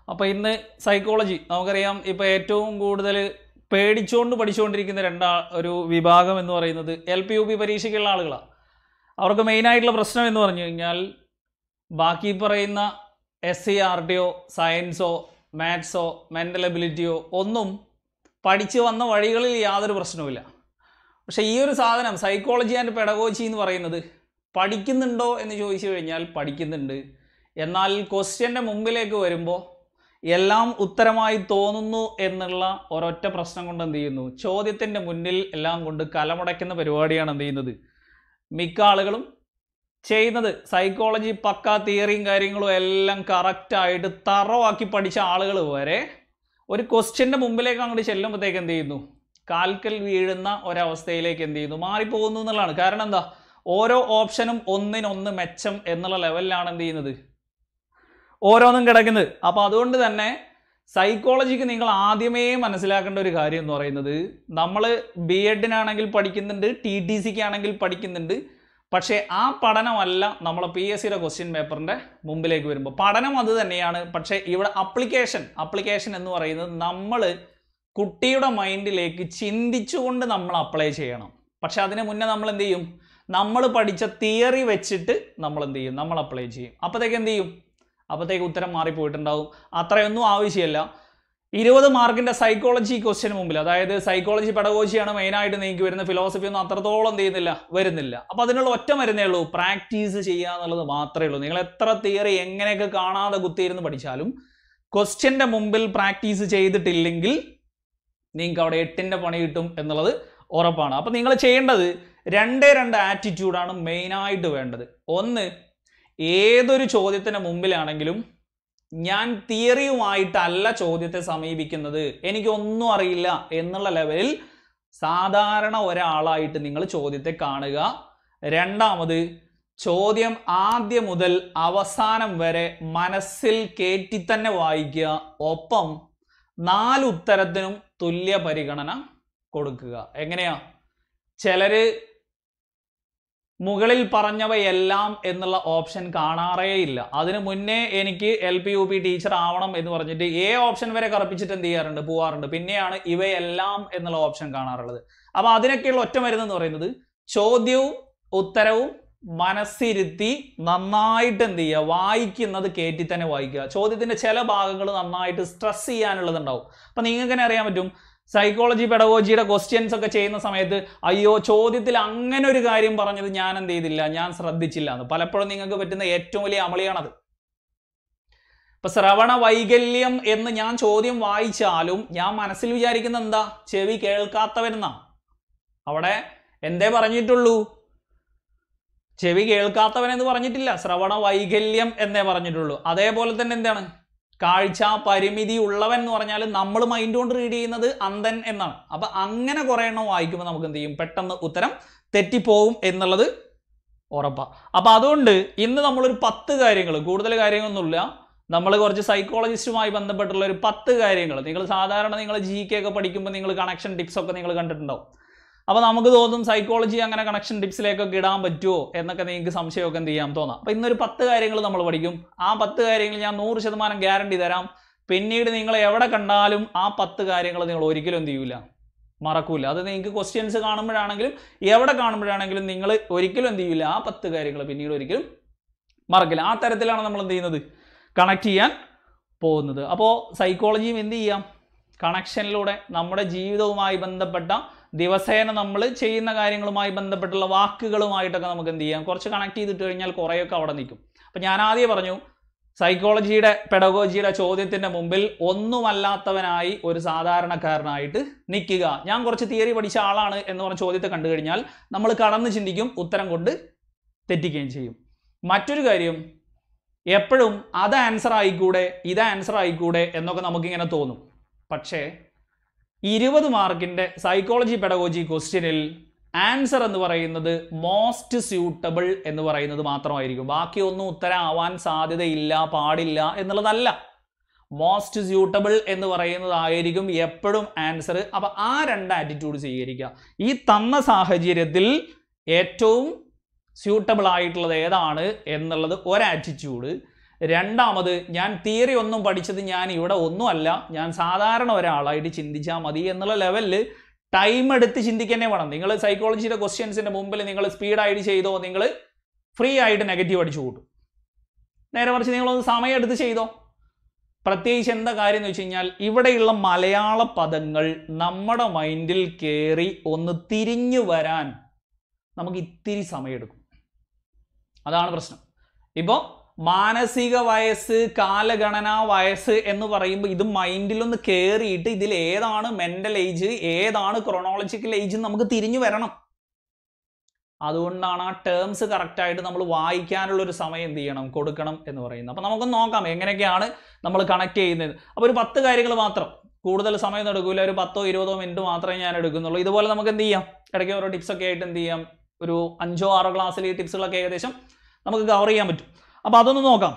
അപ്പോൾ ഇന്ന് സൈക്കോളജി നമുക്കറിയാം ഇപ്പോൾ ഏറ്റവും കൂടുതൽ പേടിച്ചുകൊണ്ട് പഠിച്ചുകൊണ്ടിരിക്കുന്ന രണ്ടാ ഒരു വിഭാഗം എന്ന് പറയുന്നത് എൽ പി യു പി പരീക്ഷയ്ക്കുള്ള ആളുകളാണ് അവർക്ക് മെയിനായിട്ടുള്ള പ്രശ്നം എന്ന് പറഞ്ഞു കഴിഞ്ഞാൽ ബാക്കി പറയുന്ന എസ് സി ആർ ടിയോ സയൻസോ മാത്സോ മെൻ്റൽ എബിലിറ്റിയോ ഒന്നും പഠിച്ചു വന്ന വഴികളിൽ യാതൊരു പ്രശ്നവുമില്ല പക്ഷേ ഈ ഒരു സാധനം സൈക്കോളജി ആൻഡ് പെഡഗോജി എന്ന് പറയുന്നത് പഠിക്കുന്നുണ്ടോ എന്ന് ചോദിച്ചു കഴിഞ്ഞാൽ പഠിക്കുന്നുണ്ട് എന്നാൽ ക്വസ്റ്റ്യൻ്റെ മുമ്പിലേക്ക് വരുമ്പോൾ എല്ലാം ഉത്തരമായി തോന്നുന്നു എന്നുള്ള ഒരൊറ്റ പ്രശ്നം കൊണ്ട് എന്ത് ചെയ്യുന്നു ചോദ്യത്തിൻ്റെ മുന്നിൽ എല്ലാം കൊണ്ട് കലമുടയ്ക്കുന്ന പരിപാടിയാണ് എന്ത് ചെയ്യുന്നത് മിക്ക ആളുകളും ചെയ്യുന്നത് സൈക്കോളജി പക്ക തിയറിയും കാര്യങ്ങളും എല്ലാം കറക്റ്റായിട്ട് തറവാക്കി പഠിച്ച ആളുകൾ വരെ ഒരു ക്വസ്റ്റ്യൻ്റെ മുമ്പിലേക്ക് അങ്ങോട്ട് ചെല്ലുമ്പോഴത്തേക്ക് എന്ത് ചെയ്യുന്നു കാൽക്കൽ വീഴുന്ന ഒരവസ്ഥയിലേക്ക് എന്ത് ചെയ്യുന്നു മാറിപ്പോകുന്നു എന്നുള്ളതാണ് കാരണം എന്താ ഓരോ ഓപ്ഷനും ഒന്നിനൊന്ന് മെച്ചം എന്നുള്ള ലെവലിലാണ് എന്ത് ചെയ്യുന്നത് ഓരോന്നും കിടക്കുന്നത് അപ്പോൾ അതുകൊണ്ട് തന്നെ സൈക്കോളജിക്ക് നിങ്ങൾ ആദ്യമേ മനസ്സിലാക്കേണ്ട ഒരു കാര്യം എന്ന് പറയുന്നത് നമ്മൾ ബി എഡിനാണെങ്കിൽ പഠിക്കുന്നുണ്ട് ടി ടി സിക്ക് ആണെങ്കിൽ പഠിക്കുന്നുണ്ട് പക്ഷേ ആ പഠനമല്ല നമ്മളെ പി എസ് സിയുടെ ക്വസ്റ്റ്യൻ പേപ്പറിൻ്റെ മുമ്പിലേക്ക് വരുമ്പോൾ പഠനം അത് തന്നെയാണ് പക്ഷേ ഇവിടെ അപ്ലിക്കേഷൻ അപ്ലിക്കേഷൻ എന്ന് പറയുന്നത് നമ്മൾ കുട്ടിയുടെ മൈൻഡിലേക്ക് ചിന്തിച്ചുകൊണ്ട് നമ്മൾ അപ്ലൈ ചെയ്യണം പക്ഷെ അതിന് മുന്നേ നമ്മൾ എന്ത് ചെയ്യും നമ്മൾ പഠിച്ച തിയറി വെച്ചിട്ട് നമ്മൾ എന്ത് ചെയ്യും നമ്മൾ അപ്ലൈ ചെയ്യും അപ്പോഴത്തേക്ക് എന്ത് ചെയ്യും അപ്പോഴത്തേക്ക് ഉത്തരം മാറിപ്പോയിട്ടുണ്ടാവും അത്രയൊന്നും ആവശ്യമില്ല ഇരുപത് മാർക്കിന്റെ സൈക്കോളജി ക്വസ്റ്റ്യന് മുമ്പിൽ അതായത് സൈക്കോളജി പെഡഗോജിയാണ് മെയിനായിട്ട് നിങ്ങൾക്ക് വരുന്ന ഫിലോസഫി ഒന്നും അത്രത്തോളം എന്ത് ചെയ്യുന്നില്ല വരുന്നില്ല അപ്പോൾ അതിനുള്ള ഒറ്റ മരുന്നേ ഉള്ളൂ പ്രാക്ടീസ് ചെയ്യുക എന്നുള്ളത് മാത്രമേ ഉള്ളൂ നിങ്ങൾ എത്ര തിയറി എങ്ങനെയൊക്കെ കാണാതെ കുത്തിയിരുന്ന് പഠിച്ചാലും ക്വസ്റ്റ്യൻ്റെ മുമ്പിൽ പ്രാക്ടീസ് ചെയ്തിട്ടില്ലെങ്കിൽ നിങ്ങൾക്ക് അവിടെ എട്ടിൻ്റെ പണി കിട്ടും എന്നുള്ളത് ഉറപ്പാണ് അപ്പം നിങ്ങൾ ചെയ്യേണ്ടത് രണ്ടേ രണ്ട് ആറ്റിറ്റ്യൂഡാണ് മെയിനായിട്ട് വേണ്ടത് ഒന്ന് ഏതൊരു ചോദ്യത്തിന് മുമ്പിലാണെങ്കിലും ഞാൻ തിയറിയുമായിട്ടല്ല ചോദ്യത്തെ സമീപിക്കുന്നത് എനിക്കൊന്നും അറിയില്ല എന്നുള്ള ലെവലിൽ സാധാരണ ഒരാളായിട്ട് നിങ്ങൾ ചോദ്യത്തെ കാണുക രണ്ടാമത് ചോദ്യം ആദ്യം മുതൽ അവസാനം വരെ മനസ്സിൽ കയറ്റി തന്നെ വായിക്കുക ഒപ്പം നാല് ഉത്തരത്തിനും തുല്യ പരിഗണന കൊടുക്കുക എങ്ങനെയാ ചിലര് മുകളിൽ പറഞ്ഞവയെല്ലാം എന്നുള്ള ഓപ്ഷൻ കാണാറേ ഇല്ല അതിന് മുന്നേ എനിക്ക് L P U P teacher ആവണം എന്ന് പറഞ്ഞിട്ട് ഏ ഓപ്ഷൻ വരെ കറപ്പിച്ചിട്ട് എന്ത് ചെയ്യാറുണ്ട് പോവാറുണ്ട് പിന്നെയാണ് ഇവയെല്ലാം എന്നുള്ള ഓപ്ഷൻ കാണാറുള്ളത് അപ്പൊ അതിനൊക്കെയുള്ള ഒറ്റ മരുന്ന് പറയുന്നത് ചോദ്യവും ഉത്തരവും മനസ്സിരുത്തി നന്നായിട്ട് എന്ത് ചെയ്യുക വായിക്കുന്നത് കയറ്റി തന്നെ വായിക്കുക ചോദ്യത്തിന്റെ ചില ഭാഗങ്ങൾ നന്നായിട്ട് സ്ട്രെസ് ചെയ്യാനുള്ളതുണ്ടാവും അപ്പൊ നിങ്ങൾക്ക് തന്നെ അറിയാൻ പറ്റും സൈക്കോളജി പെഡഗോജിയുടെ ക്വസ്റ്റ്യൻസ് ഒക്കെ ചെയ്യുന്ന സമയത്ത് അയ്യോ ചോദ്യത്തിൽ അങ്ങനെ ഒരു കാര്യം പറഞ്ഞത് ഞാൻ എന്ത് ചെയ്തില്ല ഞാൻ ശ്രദ്ധിച്ചില്ല എന്ന് പലപ്പോഴും നിങ്ങൾക്ക് പറ്റുന്ന ഏറ്റവും വലിയ അമളിയാണത് ഇപ്പൊ ശ്രവണ വൈകല്യം എന്ന് ഞാൻ ചോദ്യം വായിച്ചാലും ഞാൻ മനസ്സിൽ വിചാരിക്കുന്ന എന്താ ചെവി കേൾക്കാത്തവരെന്നാ അവിടെ എന്തേ പറഞ്ഞിട്ടുള്ളൂ ചെവി കേൾക്കാത്തവനെന്ന് പറഞ്ഞിട്ടില്ല ശ്രവണ വൈകല്യം എന്നേ പറഞ്ഞിട്ടുള്ളൂ അതേപോലെ തന്നെ എന്താണ് കാഴ്ച പരിമിതി ഉള്ളവൻ എന്ന് പറഞ്ഞാൽ നമ്മൾ മൈൻഡ് കൊണ്ട് റീഡ് ചെയ്യുന്നത് അന്ധൻ എന്നാണ് അപ്പൊ അങ്ങനെ കുറെ എണ്ണം വായിക്കുമ്പോൾ നമുക്ക് എന്ത് ചെയ്യും പെട്ടെന്ന് ഉത്തരം തെറ്റിപ്പോവും എന്നുള്ളത് ഉറപ്പാണ് അപ്പൊ അതുകൊണ്ട് ഇന്ന് നമ്മളൊരു പത്ത് കാര്യങ്ങൾ കൂടുതൽ കാര്യങ്ങളൊന്നുമില്ല നമ്മൾ കുറച്ച് സൈക്കോളജിസ്റ്റുമായി ബന്ധപ്പെട്ടുള്ള ഒരു പത്ത് കാര്യങ്ങൾ നിങ്ങൾ സാധാരണ നിങ്ങൾ ജി കെ ഒക്കെ പഠിക്കുമ്പോൾ നിങ്ങൾ കണക്ഷൻ ടിപ്സ് ഒക്കെ നിങ്ങൾ കണ്ടിട്ടുണ്ടാവും അപ്പോൾ നമുക്ക് തോന്നും സൈക്കോളജി അങ്ങനെ കണക്ഷൻ ടിപ്സിലേക്കൊക്കെ ഇടാൻ പറ്റുമോ എന്നൊക്കെ നിങ്ങൾക്ക് സംശയമൊക്കെ എന്ത് ചെയ്യാം തോന്നാം അപ്പോൾ ഇന്നൊരു പത്ത് കാര്യങ്ങൾ നമ്മൾ പഠിക്കും ആ പത്ത് കാര്യങ്ങൾ ഞാൻ നൂറ് ശതമാനം ഗ്യാരണ്ടി തരാം പിന്നീട് നിങ്ങൾ എവിടെ കണ്ടാലും ആ പത്ത് കാര്യങ്ങൾ നിങ്ങൾ ഒരിക്കലും എന്ത് ചെയ്യൂല മറക്കൂല അത് നിങ്ങൾക്ക് ക്വസ്റ്റ്യൻസ് കാണുമ്പോഴാണെങ്കിലും എവിടെ കാണുമ്പോഴാണെങ്കിലും നിങ്ങൾ ഒരിക്കലും എന്ത് ചെയ്യൂല ആ പത്ത് കാര്യങ്ങൾ പിന്നീട് ഒരിക്കലും മറക്കില്ല ആ തരത്തിലാണ് നമ്മൾ എന്ത് ചെയ്യുന്നത് കണക്ട് ചെയ്യാൻ പോകുന്നത് അപ്പോൾ സൈക്കോളജിയും എന്ത് ചെയ്യാം കണക്ഷനിലൂടെ നമ്മുടെ ജീവിതവുമായി ബന്ധപ്പെട്ട ദിവസേന നമ്മൾ ചെയ്യുന്ന കാര്യങ്ങളുമായി ബന്ധപ്പെട്ടുള്ള വാക്കുകളുമായിട്ടൊക്കെ നമുക്ക് എന്ത് ചെയ്യാം കുറച്ച് കണക്ട് ചെയ്തിട്ട് കഴിഞ്ഞാൽ കുറേയൊക്കെ അവിടെ നിൽക്കും അപ്പം ഞാൻ ആദ്യം പറഞ്ഞു സൈക്കോളജിയുടെ പെഡഗോജിയുടെ ചോദ്യത്തിന്റെ മുമ്പിൽ ഒന്നുമല്ലാത്തവനായി ഒരു സാധാരണക്കാരനായിട്ട് നിൽക്കുക ഞാൻ കുറച്ച് തിയറി പഠിച്ച ആളാണ് എന്ന് പറഞ്ഞ ചോദ്യത്തെ കണ്ടു കഴിഞ്ഞാൽ നമ്മൾ കടന്ന് ചിന്തിക്കും ഉത്തരം കൊണ്ട് തെറ്റിക്കുകയും ചെയ്യും മറ്റൊരു കാര്യം എപ്പോഴും അത് ആൻസർ ആയിക്കൂടെ ഇത് ആൻസർ ആയിക്കൂടെ എന്നൊക്കെ നമുക്കിങ്ങനെ തോന്നും പക്ഷേ ഇരുപത് മാർക്കിൻ്റെ സൈക്കോളജി പെഡഗോജി ക്വസ്റ്റ്യനിൽ ആൻസർ എന്ന് പറയുന്നത് മോസ്റ്റ് സ്യൂട്ടബിൾ എന്ന് പറയുന്നത് മാത്രമായിരിക്കും ബാക്കിയൊന്നും ഉത്തരം ആവാൻ സാധ്യതയില്ല പാടില്ല എന്നുള്ളതല്ല മോസ്റ്റ് സ്യൂട്ടബിൾ എന്ന് പറയുന്നതായിരിക്കും എപ്പോഴും ആൻസർ അപ്പം ആ രണ്ട് ആറ്റിറ്റ്യൂഡ് സ്വീകരിക്കുക ഈ തന്ന സാഹചര്യത്തിൽ ഏറ്റവും സ്യൂട്ടബിൾ ആയിട്ടുള്ളത് ഏതാണ് എന്നുള്ളത് ഒരു ആറ്റിറ്റ്യൂഡ് രണ്ടാമത് ഞാൻ തിയറി ഒന്നും പഠിച്ചത് ഞാൻ ഇവിടെ ഒന്നുമല്ല ഞാൻ സാധാരണ ഒരാളായിട്ട് ചിന്തിച്ചാൽ മതി എന്നുള്ള ലെവലിൽ ടൈം എടുത്ത് ചിന്തിക്കന്നെ വേണം നിങ്ങൾ സൈക്കോളജിയുടെ ക്വസ്റ്റ്യൻസിന്റെ മുമ്പിൽ നിങ്ങൾ സ്പീഡായിട്ട് ചെയ്തോ നിങ്ങൾ ഫ്രീ ആയിട്ട് നെഗറ്റീവ് അടിച്ചു കൂട്ടും നേരെ മറിച്ച് നിങ്ങളൊന്ന് സമയം എടുത്ത് ചെയ്തോ പ്രത്യേകിച്ച് എന്താ കാര്യം എന്ന് വെച്ച് കഴിഞ്ഞാൽ ഇവിടെയുള്ള മലയാള പദങ്ങൾ നമ്മുടെ മൈൻഡിൽ കയറി ഒന്ന് തിരിഞ്ഞു വരാൻ നമുക്ക് ഇത്തിരി സമയമെടുക്കും അതാണ് പ്രശ്നം ഇപ്പോൾ മാനസിക വയസ്സ് കാലഗണനാ വയസ്സ് എന്ന് പറയുമ്പോൾ ഇത് മൈൻഡിലൊന്ന് കയറിയിട്ട് ഇതിൽ ഏതാണ് മെന്റൽ ഏജ് ഏതാണ് ക്രൊണോളജിക്കൽ ഏജ് നമുക്ക് തിരിഞ്ഞു വരണം അതുകൊണ്ടാണ് ആ ടേംസ് കറക്റ്റായിട്ട് നമ്മൾ വായിക്കാനുള്ള ഒരു സമയം എന്ത് ചെയ്യണം കൊടുക്കണം എന്ന് പറയുന്നത് അപ്പോൾ നമുക്കൊന്ന് നോക്കാം എങ്ങനെയൊക്കെയാണ് നമ്മൾ കണക്ട് ചെയ്യുന്നത് അപ്പോൾ ഒരു പത്ത് കാര്യങ്ങൾ മാത്രം കൂടുതൽ സമയം എടുക്കില്ല ഒരു പത്തോ ഇരുപതോ മിനിറ്റ് മാത്രമേ ഞാൻ എടുക്കുന്നുള്ളൂ ഇതുപോലെ നമുക്ക് എന്ത് ചെയ്യാം ഇടയ്ക്ക് ഓരോ ടിപ്സ് ഒക്കെ ആയിട്ട് എന്ത് ചെയ്യാം ഒരു അഞ്ചോ ആറോ ക്ലാസ്സിൽ ഈ ടിപ്സുകളൊക്കെ ഏകദേശം നമുക്ക് കവർ ചെയ്യാൻ പറ്റും അപ്പോൾ അതൊന്ന് നോക്കാം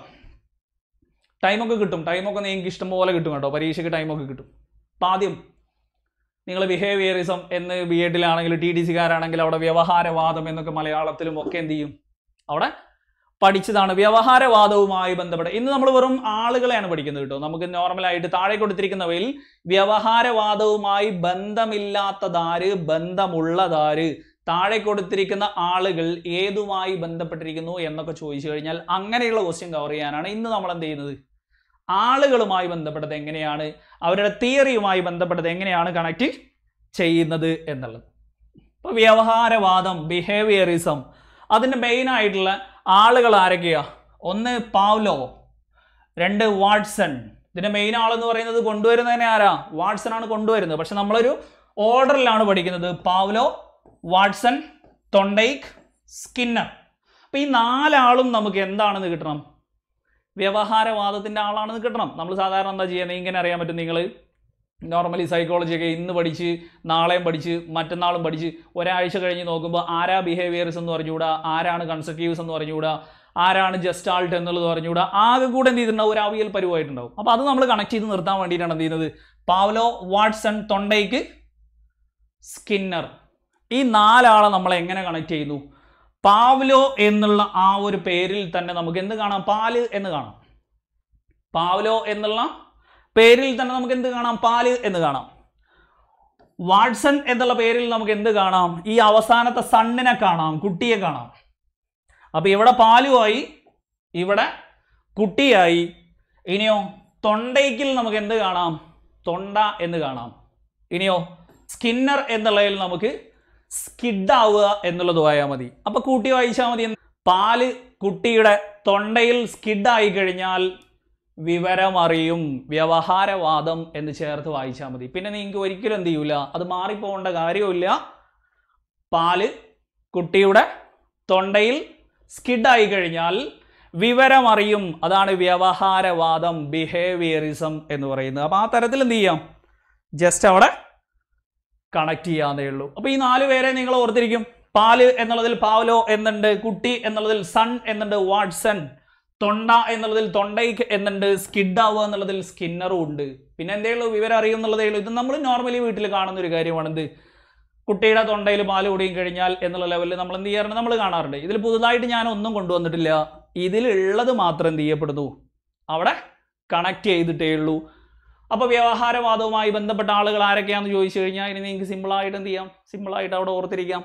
ടൈമൊക്കെ കിട്ടും ടൈമൊക്കെ നിങ്ങൾക്ക് ഇഷ്ടം പോലെ കിട്ടും കേട്ടോ പരീക്ഷയ്ക്ക് ടൈമൊക്കെ കിട്ടും അപ്പം ആദ്യം നിങ്ങൾ ബിഹേവിയറിസം എന്ന് ബി എഡിലാണെങ്കിൽ ടി ഡി സിക്കാരാണെങ്കിൽ അവിടെ വ്യവഹാരവാദം എന്നൊക്കെ മലയാളത്തിലും ഒക്കെ എന്ത് ചെയ്യും അവിടെ പഠിച്ചതാണ് വ്യവഹാരവാദവുമായി ബന്ധപ്പെട്ട് ഇന്ന് നമ്മൾ വെറും ആളുകളെയാണ് പഠിക്കുന്നത് കേട്ടോ നമുക്ക് നോർമലായിട്ട് താഴെ കൊടുത്തിരിക്കുന്നവയിൽ വ്യവഹാരവാദവുമായി ബന്ധമില്ലാത്തതാര് ബന്ധമുള്ളതാര് താഴെ കൊടുത്തിരിക്കുന്ന ആളുകൾ ഏതുമായി ബന്ധപ്പെട്ടിരിക്കുന്നു എന്നൊക്കെ ചോദിച്ചു കഴിഞ്ഞാൽ അങ്ങനെയുള്ള ക്വസ്റ്റ്യൻ കവർ ചെയ്യാനാണ് ഇന്ന് നമ്മൾ എന്ത് ചെയ്യുന്നത് ആളുകളുമായി ബന്ധപ്പെട്ടത് എങ്ങനെയാണ് അവരുടെ തിയറിയുമായി ബന്ധപ്പെട്ടത് എങ്ങനെയാണ് കണക്ട് ചെയ്യുന്നത് എന്നുള്ളത് ഇപ്പോൾ വ്യവഹാരവാദം ബിഹേവിയറിസം അതിൻ്റെ മെയിൻ ആയിട്ടുള്ള ആളുകൾ ആരൊക്കെയാ ഒന്ന് പാവ്ലോ രണ്ട് വാട്സൺ ഇതിന്റെ മെയിൻ ആളെന്ന് പറയുന്നത് കൊണ്ടുവരുന്നതിനെ ആരാ വാട്സൺ ആണ് കൊണ്ടുവരുന്നത് പക്ഷെ നമ്മളൊരു ഓർഡറിലാണ് പഠിക്കുന്നത് പാവ്ലോ വാട്സൺ തൊണ്ടൈക്ക് സ്കിന്നർ അപ്പൊ ഈ നാലാളും നമുക്ക് എന്താണെന്ന് കിട്ടണം വ്യവഹാരവാദത്തിന്റെ ആളാണെന്ന് കിട്ടണം നമ്മൾ സാധാരണ എന്താ ചെയ്യുന്നത് ഇങ്ങനെ അറിയാൻ പറ്റും നിങ്ങൾ നോർമലി സൈക്കോളജി ഒക്കെ ഇന്ന് പഠിച്ച് നാളെയും പഠിച്ച് മറ്റന്നാളും പഠിച്ച് ഒരാഴ്ച കഴിഞ്ഞ് നോക്കുമ്പോൾ ആരാ ബിഹേവിയർസ് എന്ന് പറഞ്ഞുകൂടാ ആരാണ് കൺസെപ്റ്റീവ്സ് എന്ന് പറഞ്ഞുകൂടാ ആരാണ് ജസ്റ്റ് ആൾട്ട് എന്നുള്ളത് പറഞ്ഞുകൂടാ ആകെ കൂടെ എന്ത് ചെയ്തിട്ടുണ്ടാവും ഒരു അവിയൽ പരുവായിട്ടുണ്ടാവും അപ്പോൾ അത് നമ്മൾ കണക്ട് ചെയ്ത് നിർത്താൻ വേണ്ടിയിട്ടാണ് എന്ത് ചെയ്യുന്നത് പാവ്ലോ വാട്സൺ തൊണ്ടയ്ക്ക് സ്കിന്നർ ഈ നാലാളെ നമ്മൾ എങ്ങനെ കണക്ട് ചെയ്യുന്നു പാവ്ലോ എന്നുള്ള ആ ഒരു പേരിൽ തന്നെ നമുക്ക് എന്ത് കാണാം പാല് എന്ന് കാണാം പാവ്ലോ എന്നുള്ള പേരിൽ തന്നെ നമുക്ക് എന്ത് കാണാം പാല് എന്ന് കാണാം വാട്സൺ എന്നുള്ള പേരിൽ നമുക്ക് എന്ത് കാണാം ഈ അവസാനത്തെ സണ്ണിനെ കാണാം കുട്ടിയെ കാണാം അപ്പൊ ഇവിടെ പാലുമായി ഇവിടെ കുട്ടിയായി ഇനിയോ തൊണ്ടയ്ക്കിൽ നമുക്ക് എന്ത് കാണാം തൊണ്ട എന്ന് കാണാം ഇനിയോ സ്കിന്നർ എന്നുള്ളതിൽ നമുക്ക് സ്കിഡ് ആവുക എന്നുള്ളത് പോയാൽ മതി അപ്പൊ കൂട്ടി വായിച്ചാൽ മതി പാല് കുട്ടിയുടെ തൊണ്ടയിൽ സ്കിഡ് ആയി കഴിഞ്ഞാൽ വിവരമറിയും വ്യവഹാരവാദം എന്ന് ചേർത്ത് വായിച്ചാൽ മതി പിന്നെ നിങ്ങൾക്ക് ഒരിക്കലും എന്ത് ചെയ്യൂല അത് മാറിപ്പോകേണ്ട കാര്യമില്ല പാല് കുട്ടിയുടെ തൊണ്ടയിൽ സ്കിഡായി കഴിഞ്ഞാൽ വിവരമറിയും അതാണ് വ്യവഹാരവാദം ബിഹേവിയറിസം എന്ന് പറയുന്നത് അപ്പോൾ ആ തരത്തിൽ എന്ത് ചെയ്യാം ജസ്റ്റ് അവിടെ കണക്ട് ചെയ്യാന്നേ ഉള്ളൂ അപ്പോൾ ഈ നാല് പേരെ നിങ്ങൾ ഓർത്തിരിക്കും പാല് എന്നുള്ളതിൽ പാവലോ എന്നുണ്ട് കുട്ടി എന്നുള്ളതിൽ സൺ എന്നുണ്ട് വാട്സൺ തൊണ്ട എന്നുള്ളതിൽ തൊണ്ടയ്ക്ക് എന്നുണ്ട് സ്കിഡാവുക എന്നുള്ളതിൽ സ്കിന്നറും ഉണ്ട് പിന്നെ എന്തേ ഉള്ളൂ വിവരം അറിയും എന്നുള്ളതേ ഉള്ളൂ ഇത് നമ്മൾ നോർമലി വീട്ടിൽ കാണുന്ന ഒരു കാര്യമാണെന്ത് കുട്ടിയുടെ തൊണ്ടയിൽ പാല് കുടിയും കഴിഞ്ഞാൽ എന്നുള്ള ലെവലിൽ നമ്മൾ എന്ത് ചെയ്യാറുണ്ട് നമ്മൾ കാണാറുണ്ട് ഇതിൽ പുതുതായിട്ട് ഞാൻ ഒന്നും കൊണ്ടുവന്നിട്ടില്ല ഇതിലുള്ളത് മാത്രം എന്ത് ചെയ്യപ്പെടുന്നു അവിടെ കണക്ട് ചെയ്തിട്ടേ ഉള്ളൂ അപ്പോൾ വ്യവഹാരവാദവുമായി ബന്ധപ്പെട്ട ആളുകൾ ആരൊക്കെയാണെന്ന് ചോദിച്ചു കഴിഞ്ഞാൽ ഇനി നിങ്ങൾക്ക് സിമ്പിളായിട്ട് എന്ത് ചെയ്യാം സിമ്പിളായിട്ട് അവിടെ ഓർത്തിരിക്കാം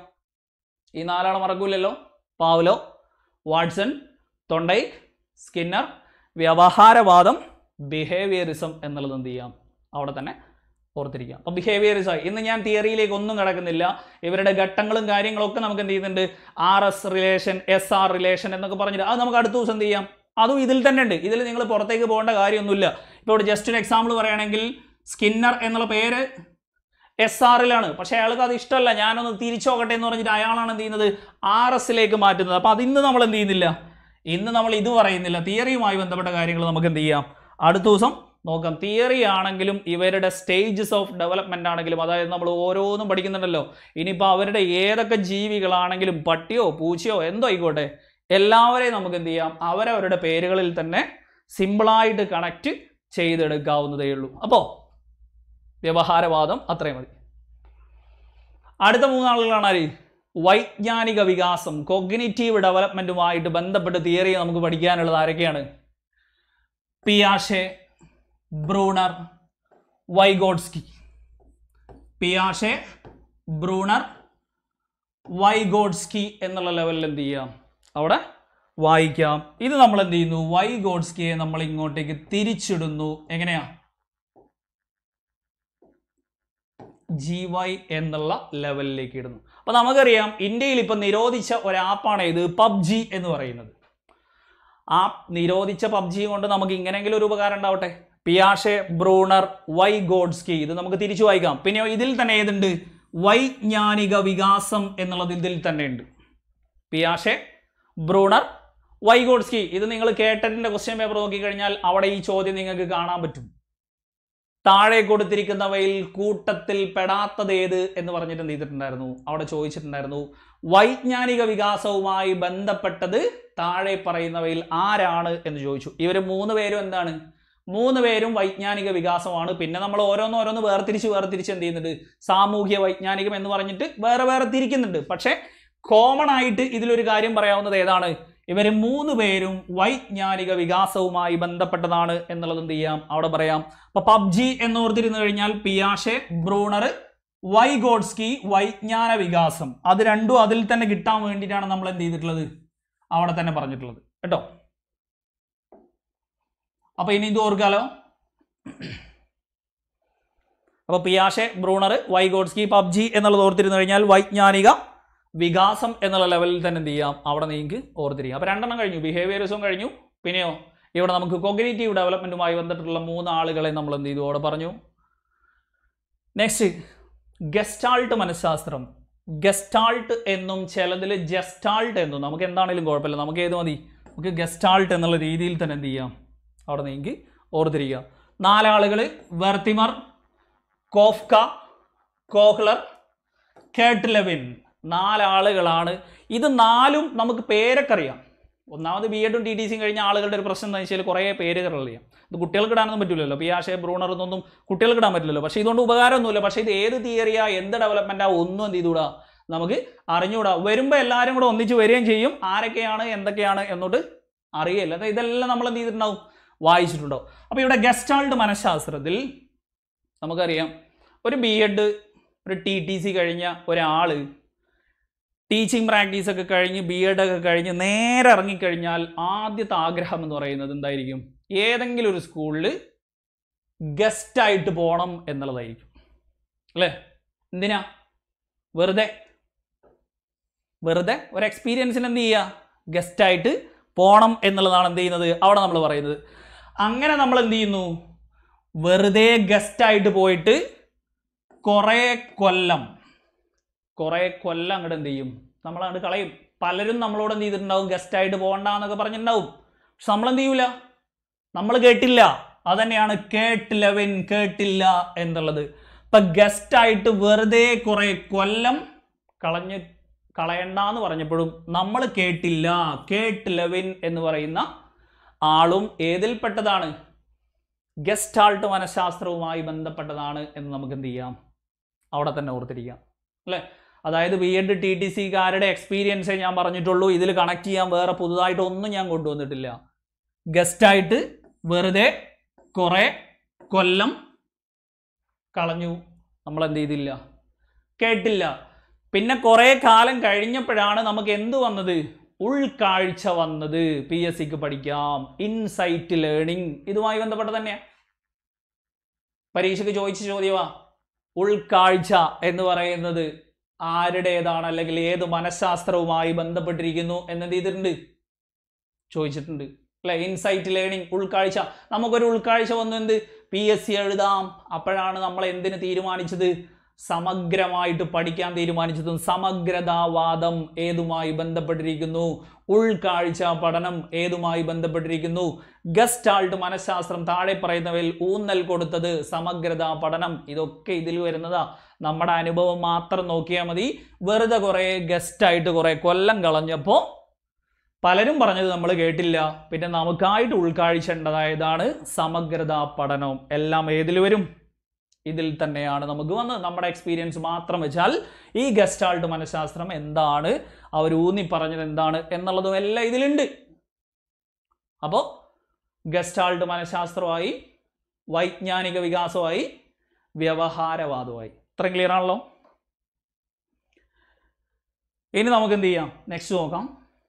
ഈ നാലാൾ മറക്കൂലല്ലോ പാവലോ വാട്സൺ തൊണ്ടൈക്ക് സ്കിന്നർ വ്യവഹാരവാദം ബിഹേവിയറിസം എന്നുള്ളത് എന്ത് ചെയ്യാം അവിടെ തന്നെ ഓർത്തിരിക്കാം അപ്പോൾ ബിഹേവിയറിസം ഇന്ന് ഞാൻ തിയറിയിലേക്ക് ഒന്നും കിടക്കുന്നില്ല ഇവരുടെ ഘട്ടങ്ങളും കാര്യങ്ങളും ഒക്കെ നമുക്ക് എന്ത് ചെയ്യുന്നുണ്ട് R S relation S R relation എന്നൊക്കെ പറഞ്ഞിട്ട് അത് നമുക്ക് അടുത്ത ദിവസം എന്ത് ചെയ്യാം അതും ഇതിൽ തന്നെ ഉണ്ട് ഇതിൽ നിങ്ങൾ പുറത്തേക്ക് പോകേണ്ട കാര്യമൊന്നുമില്ല ഇപ്പോൾ ഇവിടെ ജസ്റ്റ് ഒരു എക്സാമ്പിൾ പറയുകയാണെങ്കിൽ സ്കിന്നർ എന്നുള്ള പേര് എസ് ആറിലാണ് പക്ഷേ അയാൾക്ക് അത് ഇഷ്ടമല്ല ഞാനൊന്ന് തിരിച്ചോക്കട്ടെ എന്ന് പറഞ്ഞിട്ട് അയാളാണ് എന്ത് ചെയ്യുന്നത് ആർ എസിലേക്ക് മാറ്റുന്നത് അപ്പോൾ അത് ഇന്ന് നമ്മൾ എന്ത് ചെയ്യുന്നില്ല ഇന്ന് നമ്മൾ ഇത് പറയുന്നില്ല തിയറിയുമായി ബന്ധപ്പെട്ട കാര്യങ്ങൾ നമുക്ക് എന്ത് ചെയ്യാം അടുത്ത ദിവസം നോക്കാം തിയറി ആണെങ്കിലും ഇവരുടെ സ്റ്റേജസ് ഓഫ് ഡെവലപ്മെന്റ് ആണെങ്കിലും അതായത് നമ്മൾ ഓരോന്നും പഠിക്കുന്നുണ്ടല്ലോ ഇനിയിപ്പോൾ അവരുടെ ഏതൊക്കെ ജീവികളാണെങ്കിലും പട്ടിയോ പൂച്ചയോ എന്തോ ആയിക്കോട്ടെ എല്ലാവരെയും നമുക്ക് എന്ത് ചെയ്യാം അവരവരുടെ പേരുകളിൽ തന്നെ സിമ്പിളായിട്ട് കണക്റ്റ് ചെയ്തെടുക്കാവുന്നതേ ഉള്ളൂ അപ്പോൾ വ്യവഹാരവാദം അത്രയും മതി അടുത്ത മൂന്നാളുകളാണ് ആര് വൈജ്ഞാനിക വികാസം കൊഗ്നിറ്റീവ് ഡെവലപ്മെന്റുമായിട്ട് ബന്ധപ്പെട്ട് തിയറി നമുക്ക് പഠിക്കാനുള്ളത് ആരൊക്കെയാണ് പിയാഷെ ബ്രൂണർ വൈഗോഡ്സ്കി പിയാഷെ ബ്രൂണർ വൈഗോഡ്സ്കി എന്നുള്ള ലെവലിൽ എന്ത് ചെയ്യാം അവിടെ വായിക്കാം ഇത് നമ്മൾ എന്ത് ചെയ്യുന്നു വൈഗോഡ്സ്കിയെ നമ്മൾ ഇങ്ങോട്ടേക്ക് തിരിച്ചിടുന്നു എങ്ങനെയാ ജി വൈ എന്നുള്ള ലെവലിലേക്ക് ഇടുന്നു അപ്പൊ നമുക്കറിയാം ഇന്ത്യയിൽ ഇപ്പൊ നിരോധിച്ച ഒരു ആപ്പാണ് ഇത് പബ്ജി എന്ന് പറയുന്നത് ആ നിരോധിച്ച പബ്ജി കൊണ്ട് നമുക്ക് ഇങ്ങനെയെങ്കിലും ഒരു ഉപകാരം ഉണ്ടാവട്ടെ പിയാഷെ ബ്രൂണർ വൈ ഗോഡ്സ്കി ഇത് നമുക്ക് തിരിച്ചു വായിക്കാം പിന്നെ ഇതിൽ തന്നെ ഏതുണ്ട് വൈജ്ഞാനിക വികാസം എന്നുള്ളത് ഇതിൽ തന്നെ ഉണ്ട് പിയാഷെ ബ്രൂണർ വൈഗോഡ്സ്കി ഇത് നിങ്ങൾ കേട്ടതിന്റെ ക്വസ്റ്റ്യൻ പേപ്പർ നോക്കിക്കഴിഞ്ഞാൽ അവിടെ ഈ ചോദ്യം നിങ്ങൾക്ക് കാണാൻ പറ്റും താഴെ കൊടുത്തിരിക്കുന്നവയിൽ കൂട്ടത്തിൽ പെടാത്തത് ഏത് എന്ന് പറഞ്ഞിട്ട് എന്ത് ചെയ്തിട്ടുണ്ടായിരുന്നു അവിടെ ചോദിച്ചിട്ടുണ്ടായിരുന്നു വൈജ്ഞാനിക വികാസവുമായി ബന്ധപ്പെട്ടത് താഴെ പറയുന്നവയിൽ ആരാണ് എന്ന് ചോദിച്ചു ഇവർ മൂന്ന് പേരും എന്താണ് മൂന്ന് പേരും വൈജ്ഞാനിക വികാസമാണ് പിന്നെ നമ്മൾ ഓരോന്ന് ഓരോന്ന് വേർതിരിച്ച് വേർതിരിച്ച് എന്ത് ചെയ്യുന്നുണ്ട് സാമൂഹ്യ വൈജ്ഞാനികം എന്ന് പറഞ്ഞിട്ട് വേറെ വേറെ തിരിക്കുന്നുണ്ട് പക്ഷേ കോമൺ ആയിട്ട് ഇതിലൊരു കാര്യം പറയാവുന്നത് ഏതാണ് ഇവർ മൂന്ന് പേരും വൈജ്ഞാനിക വികാസവുമായി ബന്ധപ്പെട്ടതാണ് എന്നുള്ളത് എന്ത് ചെയ്യാം അവിടെ പറയാം അപ്പൊ പബ്ജി എന്നോർത്തിരുന്നു കഴിഞ്ഞാൽ പിയാഷെ ബ്രൂണർ വൈഗോഡ്സ്കി വൈജ്ഞാന വികാസം അത് രണ്ടും അതിൽ തന്നെ കിട്ടാൻ വേണ്ടിയിട്ടാണ് നമ്മൾ എന്ത് ചെയ്തിട്ടുള്ളത് അവിടെ തന്നെ പറഞ്ഞിട്ടുള്ളത് കേട്ടോ അപ്പൊ ഇനി ഇത് ഓർക്കാലോ അപ്പൊ പിയാഷെ ബ്രൂണർ വൈഗോഡ്സ്കി പബ്ജി എന്നുള്ളത് ഓർത്തിരുന്നു കഴിഞ്ഞാൽ വൈജ്ഞാനിക വികാസം എന്നുള്ള ലെവലിൽ തന്നെ എന്ത് ചെയ്യാം അവിടെ നിങ്ങൾക്ക് ഓർത്തിരിക്കാം അപ്പൊ രണ്ടെണ്ണം കഴിഞ്ഞു ബിഹേവിയറിസം കഴിഞ്ഞു പിന്നെയോ ഇവിടെ നമുക്ക് കൊഗ്നേറ്റീവ് ഡെവലപ്മെന്റുമായി ബന്ധപ്പെട്ടുള്ള മൂന്ന് ആളുകളെ നമ്മൾ എന്ത് ചെയ്തു അവിടെ പറഞ്ഞു നെക്സ്റ്റ് ഗസ്റ്റാൾട്ട് മനഃശാസ്ത്രം ഗസ്റ്റാൾട്ട് എന്നും ചിലതിൽ ജസ്റ്റാൾട്ട് എന്നും നമുക്ക് എന്താണെങ്കിലും കുഴപ്പമില്ല നമുക്ക് ഏത് മതി നമുക്ക് ഗസ്റ്റാൾട്ട് എന്നുള്ള രീതിയിൽ തന്നെ എന്ത് ചെയ്യാം അവിടെ നിങ്ങൾക്ക് ഓർത്തിരിക്കുക നാലാളുകൾ വെർത്തിമർ കോഫ്ക കോഹ്ലർ കേട്ട്ലെവിൻ നാലാളുകളാണ് ഇത് നാലും നമുക്ക് പേരൊക്കെ അറിയാം ഒന്നാമത് ബി എഡും ടി ടി സിയും കഴിഞ്ഞ ആളുകളുടെ ഒരു പ്രശ്നം എന്താ വെച്ചാൽ കുറേ പേരുകൾ അറിയാം ഇത് കുട്ടികൾക്ക് ഇടാനൊന്നും പറ്റില്ലല്ലോ പിയാഷെ ബ്രൂണർ എന്നൊന്നും കുട്ടികൾക്ക് ഇടാൻ പറ്റില്ലല്ലോ പക്ഷേ ഇതുകൊണ്ട് ഉപകാരമൊന്നുമില്ല പക്ഷേ ഇത് ഏത് തിയറിയാ എന്ത് ഡെവലപ്മെൻറ്റാ ഒന്നും എന്ത് ചെയ്തുകൂടാ നമുക്ക് അറിഞ്ഞുകൂടാ വരുമ്പോൾ എല്ലാവരും കൂടെ ഒന്നിച്ച് വരികയും ചെയ്യും ആരൊക്കെയാണ് എന്തൊക്കെയാണ് എന്നോട്ട് അറിയില്ല അത് ഇതെല്ലാം നമ്മൾ എന്ത് ചെയ്തിട്ടുണ്ടാവും വായിച്ചിട്ടുണ്ടാവും അപ്പോൾ ഇവിടെ ഗസ്റ്റാൾഡ് മനഃശാസ്ത്രത്തിൽ നമുക്കറിയാം ഒരു ബി എഡ് ഒരു ടി ടി സി കഴിഞ്ഞ ഒരാൾ ടീച്ചിങ് പ്രാക്ടീസ് ഒക്കെ കഴിഞ്ഞ് ബി എഡ് ഒക്കെ കഴിഞ്ഞ് നേരെ ഇറങ്ങിക്കഴിഞ്ഞാൽ ആദ്യത്തെ ആഗ്രഹം എന്ന് പറയുന്നത് എന്തായിരിക്കും ഏതെങ്കിലും ഒരു സ്കൂളിൽ ഗസ്റ്റായിട്ട് പോകണം എന്നുള്ളതായിരിക്കും അല്ലേ എന്തിനാ വെറുതെ വെറുതെ ഒരു എക്സ്പീരിയൻസിന് എന്ത് ചെയ്യുക ഗസ്റ്റായിട്ട് പോകണം എന്നുള്ളതാണ് എന്ത് ചെയ്യുന്നത് അവിടെ നമ്മൾ പറയുന്നത് അങ്ങനെ നമ്മൾ എന്ത് ചെയ്യുന്നു വെറുതെ ഗസ്റ്റായിട്ട് പോയിട്ട് കുറേ കൊല്ലം കുറേ കൊല്ലം അങ്ങോട്ട് എന്ത് ചെയ്യും നമ്മൾ അങ്ങോട്ട് കളയും പലരും നമ്മളോട് എന്ത് ചെയ്തിട്ടുണ്ടാവും ഗസ്റ്റായിട്ട് പോകണ്ട എന്നൊക്കെ പറഞ്ഞിട്ടുണ്ടാവും പക്ഷെ നമ്മൾ എന്ത് ചെയ്യൂല നമ്മൾ കേട്ടില്ല അതന്നെയാണ് കേട്ടില്ലവൻ കേട്ടില്ല എന്നുള്ളത് ഇപ്പൊ ഗസ്റ്റായിട്ട് വെറുതെ കുറെ കൊല്ലം കളഞ്ഞ് കളയണ്ടെന്ന് പറഞ്ഞപ്പോഴും നമ്മൾ കേട്ടില്ല കേട്ടില്ലവൻ എന്ന് പറയുന്ന ആളും ഏതിൽപ്പെട്ടതാണ് ഗസ്റ്റാൾട്ട് മനഃശാസ്ത്രവുമായി ബന്ധപ്പെട്ടതാണ് എന്ന് നമുക്ക് എന്ത് ചെയ്യാം അവിടെ തന്നെ ഓർത്തിരിക്കാം അല്ലേ അതായത് ബി എഡ് ടി ടി സിക്കാരുടെ എക്സ്പീരിയൻസേ ഞാൻ പറഞ്ഞിട്ടുള്ളൂ ഇതിൽ കണക്ട് ചെയ്യാൻ വേറെ പുതുതായിട്ട് ഒന്നും ഞാൻ കൊണ്ടുവന്നിട്ടില്ല ഗസ്റ്റായിട്ട് വെറുതെ കുറേ കൊല്ലം കളഞ്ഞു നമ്മൾ എന്ത് ചെയ്തില്ല കേട്ടില്ല പിന്നെ കുറേ കാലം കഴിഞ്ഞപ്പോഴാണ് നമുക്ക് എന്ത് വന്നത് ഉൾക്കാഴ്ച വന്നത് പി എസ് സിക്ക് പഠിക്കാം ഇൻസൈറ്റ് ലേണിംഗ് ഇതുമായി ബന്ധപ്പെട്ട് തന്നെയാണ് പരീക്ഷയ്ക്ക് ചോദിച്ച ചോദ്യമാ ഉൾക്കാഴ്ച എന്ന് പറയുന്നത് ആരുടേതാണ് അല്ലെങ്കിൽ ഏത് മനഃശാസ്ത്രവുമായി ബന്ധപ്പെട്ടിരിക്കുന്നു എന്നെന്ത് ചെയ്തിട്ടുണ്ട് ചോദിച്ചിട്ടുണ്ട് അല്ലെ ഇൻസൈറ്റ് ലേണിംഗ് ഉൾക്കാഴ്ച നമുക്കൊരു ഉൾക്കാഴ്ച വന്നു എന്ത് പി എസ് സി എഴുതാം അപ്പോഴാണ് നമ്മൾ എന്തിന് തീരുമാനിച്ചത് സമഗ്രമായിട്ട് പഠിക്കാൻ തീരുമാനിച്ചതും സമഗ്രതാവാദം ഏതുമായി ബന്ധപ്പെട്ടിരിക്കുന്നു ഉൾക്കാഴ്ച പഠനം ഏതുമായി ബന്ധപ്പെട്ടിരിക്കുന്നു ഗസ്റ്റാൾട്ട് മനഃശാസ്ത്രം താഴെ പറയുന്നവയിൽ ഊന്നൽ കൊടുത്തത് സമഗ്രത പഠനം ഇതൊക്കെ ഇതിൽ വരുന്നതാ നമ്മുടെ അനുഭവം മാത്രം നോക്കിയാൽ മതി വെറുതെ കുറേ ഗസ്റ്റായിട്ട് കുറേ കൊല്ലം കളഞ്ഞപ്പോൾ പലരും പറഞ്ഞത് നമ്മൾ കേട്ടില്ല പിന്നെ നമുക്കായിട്ട് ഉൾക്കാഴ്ച ഉണ്ടതായതാണ് സമഗ്രത പഠനം എല്ലാം ഏതിൽ വരും ഇതിൽ തന്നെയാണ് നമുക്ക് വന്നത് നമ്മുടെ എക്സ്പീരിയൻസ് മാത്രം വെച്ചാൽ ഈ ഗസ്റ്റാൾട്ട് മനഃശാസ്ത്രം എന്താണ് അവർ ഊന്നി പറഞ്ഞത് എന്താണ് എന്നുള്ളതും എല്ലാം ഇതിലുണ്ട് അപ്പോൾ ഗസ്റ്റാൾട്ട് മനഃശാസ്ത്രമായി വൈജ്ഞാനിക വികാസമായി വ്യവഹാരവാദമായി ഇത്രയും ക്ലിയർ ആണല്ലോ ഇനി നമുക്ക് എന്ത് ചെയ്യാം നെക്സ്റ്റ് നോക്കാം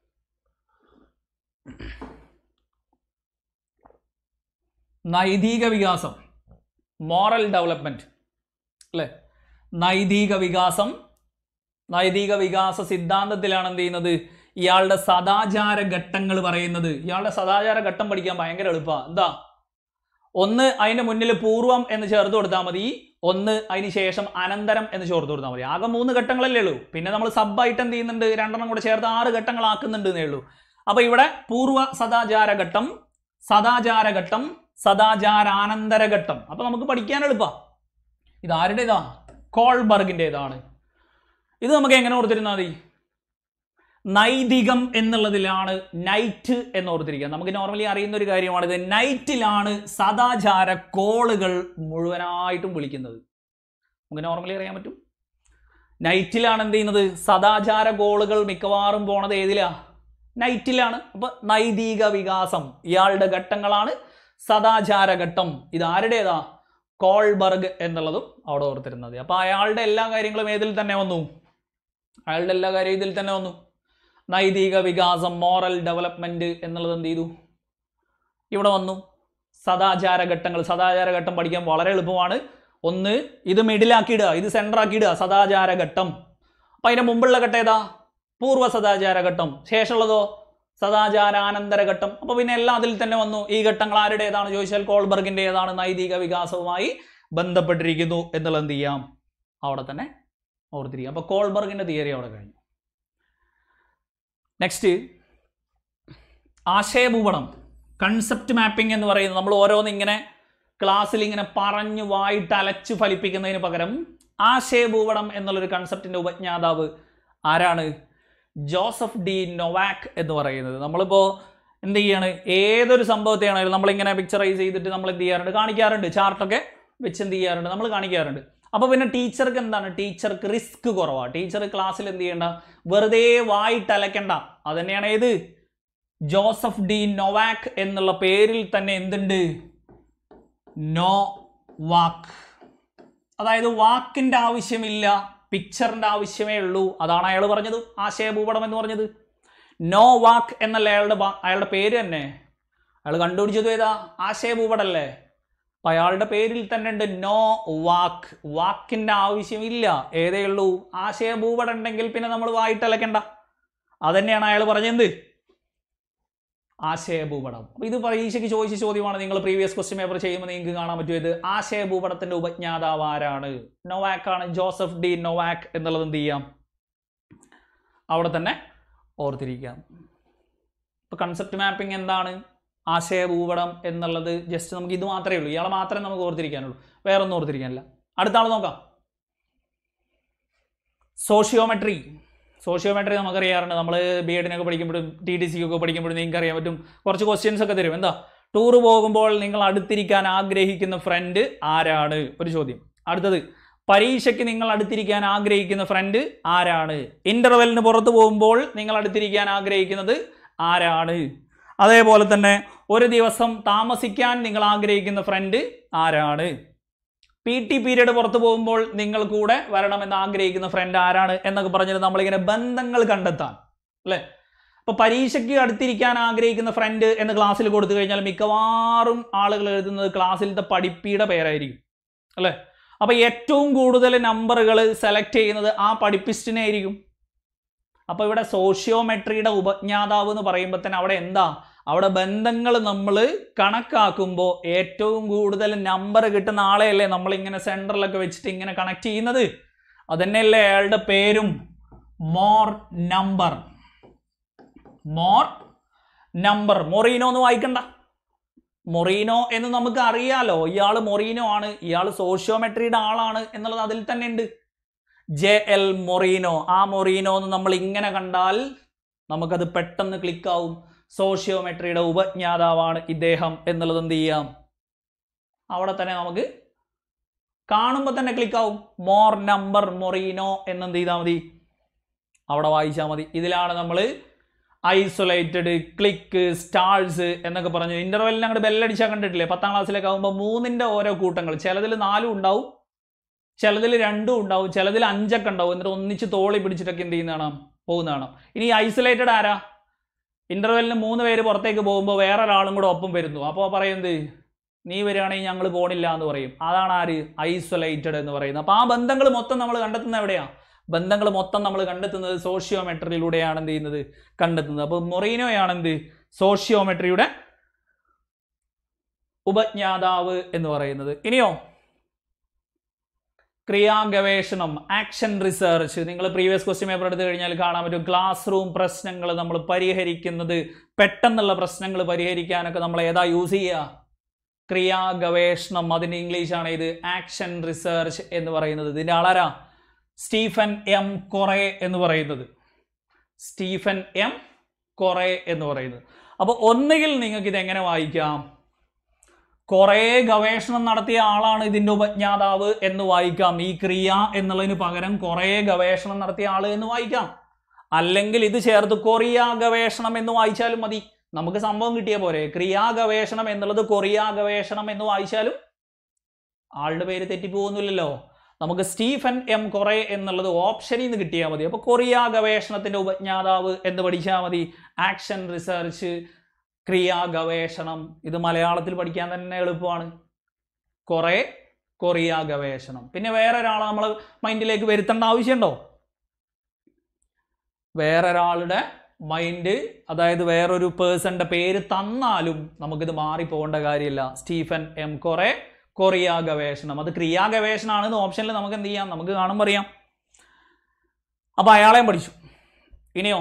നൈതിക വികാസം മോറൽ ഡെവലപ്മെന്റ് അല്ലേ നൈതിക വികാസം നൈതിക വികാസ സിദ്ധാന്തത്തിലാണ് എന്ത് ചെയ്യുന്നത് ഇയാളുടെ സദാചാര ഘട്ടങ്ങൾ പറയുന്നത് ഇയാളുടെ സദാചാര ഘട്ടം പഠിക്കാൻ ഭയങ്കര എളുപ്പമാണ് എന്താ ഒന്ന് അതിന്റെ മുന്നിൽ പൂർവം എന്ന് ചേർത്ത് കൊടുത്താൽ മതി ഒന്ന് അതിന് ശേഷം അനന്തരം എന്ന് ചേർത്ത് കൊടുത്താൽ മതി ആകെ മൂന്ന് ഘട്ടങ്ങളല്ലേ ഉള്ളൂ പിന്നെ നമ്മൾ സബായിട്ട് എന്ത് ചെയ്യുന്നുണ്ട് രണ്ടെണ്ണം കൂടെ ചേർത്ത് ആറ് ഘട്ടങ്ങളാക്കുന്നുണ്ട് എന്നേ ഉള്ളൂ അപ്പൊ ഇവിടെ പൂർവ്വ സദാചാര ഘട്ടം സദാചാര ഘട്ടം സദാചാരാനന്തര ഘട്ടം അപ്പൊ നമുക്ക് പഠിക്കാൻ എളുപ്പ ഇത് ആരുടേതാ കോൾബർഗിൻ്റെതാണ് ഇത് നമുക്ക് എങ്ങനെ ഓർത്തിരുന്നാൽ മതി നൈതികം എന്നുള്ളതിലാണ് നൈറ്റ് എന്ന് ഓർത്തിരിക്കുക നമുക്ക് നോർമലി അറിയുന്ന ഒരു കാര്യമാണ് ഇത് നൈറ്റിലാണ് സദാചാര കോളുകൾ മുഴുവനായിട്ടും വിളിക്കുന്നത് നമുക്ക് നോർമലി അറിയാൻ പറ്റും നൈറ്റിലാണ് എന്ത് ചെയ്യുന്നത് സദാചാര കോളുകൾ മിക്കവാറും പോണത് ഏതിലാ നൈറ്റിലാണ് അപ്പൊ നൈതിക വികാസം ഇയാളുടെ ഘട്ടങ്ങളാണ് സദാചാര ഘട്ടം ഇത് ആരുടേതാ കോൾബർഗ് എന്നുള്ളതും അവിടെ ഓർത്തിരുന്നത് അപ്പൊ അയാളുടെ എല്ലാ കാര്യങ്ങളും ഏതിൽ തന്നെ വന്നു അയാളുടെ എല്ലാ കാര്യവും ഇതിൽ തന്നെ വന്നു നൈതിക വികാസം മോറൽ ഡെവലപ്മെന്റ് എന്നുള്ളത് എന്ത് ചെയ്തു ഇവിടെ വന്നു സദാചാര ഘട്ടങ്ങൾ സദാചാര ഘട്ടം പഠിക്കാൻ വളരെ എളുപ്പമാണ് ഒന്ന് ഇത് മിഡിലാക്കി ഇടുക ഇത് സെൻറ്റർ ആക്കി ഇടുക സദാചാര ഘട്ടം അപ്പം അതിൻ്റെ മുമ്പുള്ള ഘട്ടം ഏതാ പൂർവ്വ സദാചാര ഘട്ടം ശേഷമുള്ളതോ സദാചാരാനന്തര ഘട്ടം അപ്പോൾ പിന്നെ എല്ലാം അതിൽ തന്നെ വന്നു ഈ ഘട്ടങ്ങൾ ആരുടെ ഏതാണ് ചോദിച്ചാൽ കോൾബർഗിൻ്റെ ഏതാണ് നൈതിക വികാസവുമായി ബന്ധപ്പെട്ടിരിക്കുന്നു എന്നുള്ളത് എന്ത് ചെയ്യാം അവിടെ തന്നെ ഓർത്തിരിക്കുക അപ്പോൾ കോൾബർഗിൻ്റെ തിയറി അവിടെ കഴിഞ്ഞു നെക്സ്റ്റ് ആശയഭൂപടം കൺസെപ്റ്റ് മാപ്പിംഗ് എന്ന് പറയുന്നത് നമ്മൾ ഓരോന്ന് ഇങ്ങനെ ക്ലാസ്സിൽ ഇങ്ങനെ പറഞ്ഞു വായിട്ട് അലച്ച് ഫലിപ്പിക്കുന്നതിന് പകരം ആശയഭൂപടം എന്നുള്ളൊരു കൺസെപ്റ്റിന്റെ ഉപജ്ഞാതാവ് ആരാണ് ജോസഫ് ഡി നൊവാക് എന്ന് പറയുന്നത് നമ്മളിപ്പോൾ എന്ത് ചെയ്യാണ് ഏതൊരു സംഭവത്തെയാണെങ്കിലും നമ്മളിങ്ങനെ പിക്ചറൈസ് ചെയ്തിട്ട് നമ്മൾ എന്ത് ചെയ്യാറുണ്ട് കാണിക്കാറുണ്ട് ചാർട്ടൊക്കെ വെച്ച് എന്ത് ചെയ്യാറുണ്ട് നമ്മൾ കാണിക്കാറുണ്ട് അപ്പോൾ പിന്നെ ടീച്ചർക്ക് എന്താണ് ടീച്ചർക്ക് റിസ്ക് കുറവാണ് ടീച്ചർ ക്ലാസ്സിൽ എന്ത് ചെയ്യണ്ട വെറുതെ വായിട്ട് അലക്കണ്ട അതന്നെയാണ് ഏത് ജോസഫ് ഡി നൊവാക് എന്നുള്ള പേരിൽ തന്നെ എന്തുണ്ട് നോ വാക്ക് അതായത് വാക്കിന്റെ ആവശ്യമില്ല പിക്ചറിന്റെ ആവശ്യമേ ഉള്ളൂ അതാണ് അയാൾ പറഞ്ഞത് ആശയഭൂപടം എന്ന് പറഞ്ഞത് നോ വാക്ക് എന്നല്ല അയാളുടെ ഭാ- അയാളുടെ പേര് തന്നെ അയാൾ കണ്ടുപിടിച്ചത് ഏതാ ആശയഭൂപടല്ലേ അപ്പൊ അയാളുടെ പേരിൽ തന്നെ ഉണ്ട് നോ വാക്ക് വാക്കിന്റെ ആവശ്യമില്ല ഏതേ ഉള്ളൂ ആശയഭൂപടം ഉണ്ടെങ്കിൽ പിന്നെ നമ്മൾ വായിട്ടലക്കണ്ട അതന്നെയാണ് അയാൾ പറഞ്ഞത് ആശയഭൂപടം അപ്പൊ ഇത് പരീക്ഷയ്ക്ക് ചോദിച്ച ചോദ്യമാണ് നിങ്ങൾ പ്രീവിയസ് ക്വസ്റ്റ്യൻ പേപ്പർ ചെയ്യുമ്പോൾ നിങ്ങൾക്ക് കാണാൻ പറ്റും ഇത് ആശയഭൂപടത്തിന്റെ ഉപജ്ഞാതാവ് ആരാണ് നൊവാക് ആണ് ജോസഫ് ഡി നൊവാക് എന്നുള്ളത് എന്ത് ചെയ്യാം അവിടെ തന്നെ ഓർത്തിരിക്കാം ഇപ്പൊ കൺസെപ്റ്റ് മാപ്പിംഗ് എന്താണ് ആശയഭൂപടം എന്നുള്ളത് ജസ്റ്റ് നമുക്ക് ഇത് മാത്രമേ ഉള്ളൂ ഇയാളെ മാത്രമേ നമുക്ക് ഓർത്തിരിക്കാനുള്ളൂ വേറെ ഒന്നും ഓർത്തിരിക്കാനില്ല അടുത്ത ആൾ നോക്കാം സോഷ്യോമെട്രി സോഷ്യോമെട്രി നമുക്കറിയാറുണ്ട് നമ്മൾ ബി എഡിനൊക്കെ പഠിക്കുമ്പോഴും ടി ടി സിക്കൊക്കെ പഠിക്കുമ്പോഴും നിങ്ങൾക്ക് അറിയാൻ പറ്റും കുറച്ച് ക്വസ്റ്റ്യൻസ് ഒക്കെ തരും എന്താ ടൂർ പോകുമ്പോൾ നിങ്ങൾ അടുത്തിരിക്കാൻ ആഗ്രഹിക്കുന്ന ഫ്രണ്ട് ആരാണ് ഒരു ചോദ്യം അടുത്തത് പരീക്ഷയ്ക്ക് നിങ്ങൾ അടുത്തിരിക്കാൻ ആഗ്രഹിക്കുന്ന ഫ്രണ്ട് ആരാണ് ഇന്റർവെല്ലിന് പുറത്തു പോകുമ്പോൾ നിങ്ങൾ അടുത്തിരിക്കാൻ ആഗ്രഹിക്കുന്നത് ആരാണ് അതേപോലെ തന്നെ ഒരു ദിവസം താമസിക്കാൻ നിങ്ങൾ ആഗ്രഹിക്കുന്ന ഫ്രണ്ട് ആരാണ് പി ടി പീരീഡ് പുറത്തു പോകുമ്പോൾ നിങ്ങൾ കൂടെ വരണമെന്ന് ആഗ്രഹിക്കുന്ന ഫ്രണ്ട് ആരാണ് എന്നൊക്കെ പറഞ്ഞിട്ട് നമ്മളിങ്ങനെ ബന്ധങ്ങൾ കണ്ടെത്താൻ അല്ലേ അപ്പൊ പരീക്ഷയ്ക്ക് അടുത്തിരിക്കാൻ ആഗ്രഹിക്കുന്ന ഫ്രണ്ട് എന്ന് ക്ലാസ്സിൽ കൊടുത്തു കഴിഞ്ഞാൽ മിക്കവാറും ആളുകൾ എഴുതുന്നത് ക്ലാസ്സിലത്തെ പഠിപ്പിയുടെ പേരായിരിക്കും അല്ലേ അപ്പൊ ഏറ്റവും കൂടുതൽ നമ്പറുകൾ സെലക്ട് ചെയ്യുന്നത് ആ പഠിപ്പിസ്റ്റിനെ ആയിരിക്കും അപ്പൊ ഇവിടെ സോഷ്യോമെട്രിയുടെ ഉപജ്ഞാതാവ് എന്ന് പറയുമ്പോൾ തന്നെ അവിടെ എന്താ അവിടെ ബന്ധങ്ങൾ നമ്മൾ കണക്കാക്കുമ്പോൾ ഏറ്റവും കൂടുതൽ നമ്പർ കിട്ടുന്ന ആളെയല്ലേ നമ്മൾ ഇങ്ങനെ സെൻറ്ററിലൊക്കെ വെച്ചിട്ട് ഇങ്ങനെ കണക്ട് ചെയ്യുന്നത് അതന്നെയല്ലേ അയാളുടെ പേരും more number more number Moreno എന്ന് വായിക്കണ്ട മൊറീനോ എന്ന് നമുക്ക് അറിയാലോ ഇയാൾ മൊറീനോ ആണ് ഇയാൾ സോഷ്യോമെട്രിയുടെ ആളാണ് എന്നുള്ളത് അതിൽ തന്നെ ഉണ്ട് ജെ എൽ മൊറീനോ ആ മൊറീനോ എന്ന് നമ്മൾ ഇങ്ങനെ കണ്ടാൽ നമുക്കത് പെട്ടെന്ന് ക്ലിക്കാവും സോഷ്യോമെട്രിയുടെ ഉപജ്ഞാതാവാണ് ഇദ്ദേഹം എന്നുള്ളത് എന്ത് ചെയ്യാം അവിടെ തന്നെ നമുക്ക് കാണുമ്പോൾ തന്നെ ക്ലിക്കാവും മോർ നമ്പർ മൊറീനോ എന്നെന്ത് ചെയ്താൽ മതി അവിടെ വായിച്ചാൽ മതി ഇതിലാണ് നമ്മൾ ഐസൊലേറ്റഡ് ക്ലിക്ക് സ്റ്റാൾസ് എന്നൊക്കെ പറഞ്ഞു ഇന്റർവെല്ലിന് അങ്ങോട്ട് ബെല്ലടിച്ചാൽ കണ്ടിട്ടില്ലേ പത്താം ക്ലാസ്സിലേക്ക് ആകുമ്പോൾ മൂന്നിന്റെ ഓരോ കൂട്ടങ്ങൾ ചിലതിൽ നാലും ഉണ്ടാവും ചിലതിൽ രണ്ടും ഉണ്ടാവും ചിലതിൽ അഞ്ചൊക്കെ ഉണ്ടാവും എന്നിട്ട് ഒന്നിച്ച് തോളി പിടിച്ചിട്ടൊക്കെ എന്ത് ചെയ്യുന്നതാണ് പോകുന്നതാണ് ഇനി ഐസൊലേറ്റഡ് ആരാ ഇന്റർവെല്ലിന് മൂന്ന് പേര് പുറത്തേക്ക് പോകുമ്പോൾ വേറെ ഒരാളും കൂടെ ഒപ്പം വരുന്നു അപ്പോൾ പറയുന്നത് നീ വരികയാണെങ്കിൽ ഞങ്ങൾ പോണില്ല എന്ന് പറയും അതാണ് ആര് ഐസൊലേറ്റഡ് എന്ന് പറയുന്നത് അപ്പോൾ ആ ബന്ധങ്ങൾ മൊത്തം നമ്മൾ കണ്ടെത്തുന്നത് എവിടെയാ ബന്ധങ്ങൾ മൊത്തം നമ്മൾ കണ്ടെത്തുന്നത് സോഷ്യോമെട്രിയിലൂടെയാണ് എന്ത് ചെയ്യുന്നത് കണ്ടെത്തുന്നത് അപ്പോൾ മൊറീനോയാണ് എന്ത് സോഷ്യോമെട്രിയുടെ ഉപജ്ഞാതാവ് എന്ന് പറയുന്നത് ഇനിയോ ക്രിയാ ഗവേഷണം ആക്ഷൻ റിസർച്ച് നിങ്ങൾ പ്രീവിയസ് ക്വസ്റ്റ്യൻ പേപ്പർ എടുത്തു കഴിഞ്ഞാൽ കാണാൻ പറ്റും ക്ലാസ് റൂം പ്രശ്നങ്ങൾ നമ്മൾ പരിഹരിക്കുന്നത് പെട്ടെന്നുള്ള പ്രശ്നങ്ങൾ പരിഹരിക്കാനൊക്കെ നമ്മൾ ഏതാ യൂസ് ചെയ്യുക ക്രിയാ ഗവേഷണം അതിൻ്റെ ഇംഗ്ലീഷാണ് ഇത് ആക്ഷൻ റിസർച്ച് എന്ന് പറയുന്നത് ഇതിൻ്റെ ആളാരാ സ്റ്റീഫൻ എം കൊറേ എന്ന് പറയുന്നത് സ്റ്റീഫൻ എം കൊറേ എന്ന് പറയുന്നത് അപ്പോൾ ഒന്നുകിൽ നിങ്ങൾക്ക് ഇത് എങ്ങനെ വായിക്കാം കുറേ ഗവേഷണം നടത്തിയ ആളാണ് ഇതിൻ്റെ ഉപജ്ഞാതാവ് എന്ന് വായിക്കാം ഈ ക്രിയ എന്നുള്ളതിന് പകരം കുറേ ഗവേഷണം നടത്തിയ ആൾ എന്ന് വായിക്കാം അല്ലെങ്കിൽ ഇത് ചേർത്ത് കൊറിയ ഗവേഷണം എന്ന് വായിച്ചാലും മതി നമുക്ക് സംഭവം കിട്ടിയ പോരെ ക്രിയാ ഗവേഷണം എന്നുള്ളത് കൊറിയ ഗവേഷണം എന്ന് വായിച്ചാലും ആളുടെ പേര് തെറ്റിപ്പോകുന്നില്ലല്ലോ നമുക്ക് സ്റ്റീഫൻ എം കൊറേ എന്നുള്ളത് ഓപ്ഷനിൽ നിന്ന് കിട്ടിയാൽ മതി അപ്പോൾ കൊറിയ ഗവേഷണത്തിന്റെ ഉപജ്ഞാതാവ് എന്ന് പഠിച്ചാൽ മതി ആക്ഷൻ റിസർച്ച് ക്രിയാ ഗവേഷണം ഇത് മലയാളത്തിൽ പഠിക്കാൻ തന്നെ എളുപ്പമാണ് കുറേ കൊറിയ ഗവേഷണം പിന്നെ വേറെ ഒരാളെ നമ്മൾ മൈൻഡിലേക്ക് വരുത്തേണ്ട ആവശ്യമുണ്ടോ വേറൊരാളുടെ മൈൻഡ് അതായത് വേറൊരു പേഴ്സന്റെ പേര് തന്നാലും നമുക്കിത് മാറിപ്പോകേണ്ട കാര്യമില്ല സ്റ്റീഫൻ എം കൊറേ കൊറിയ ഗവേഷണം അത് ക്രിയാ ഗവേഷണമാണെന്ന് ഓപ്ഷനിൽ നമുക്ക് എന്ത് ചെയ്യാം നമുക്ക് കാണുമ്പോൾ അറിയാം അപ്പൊ അയാളെയും പഠിച്ചു ഇനിയോ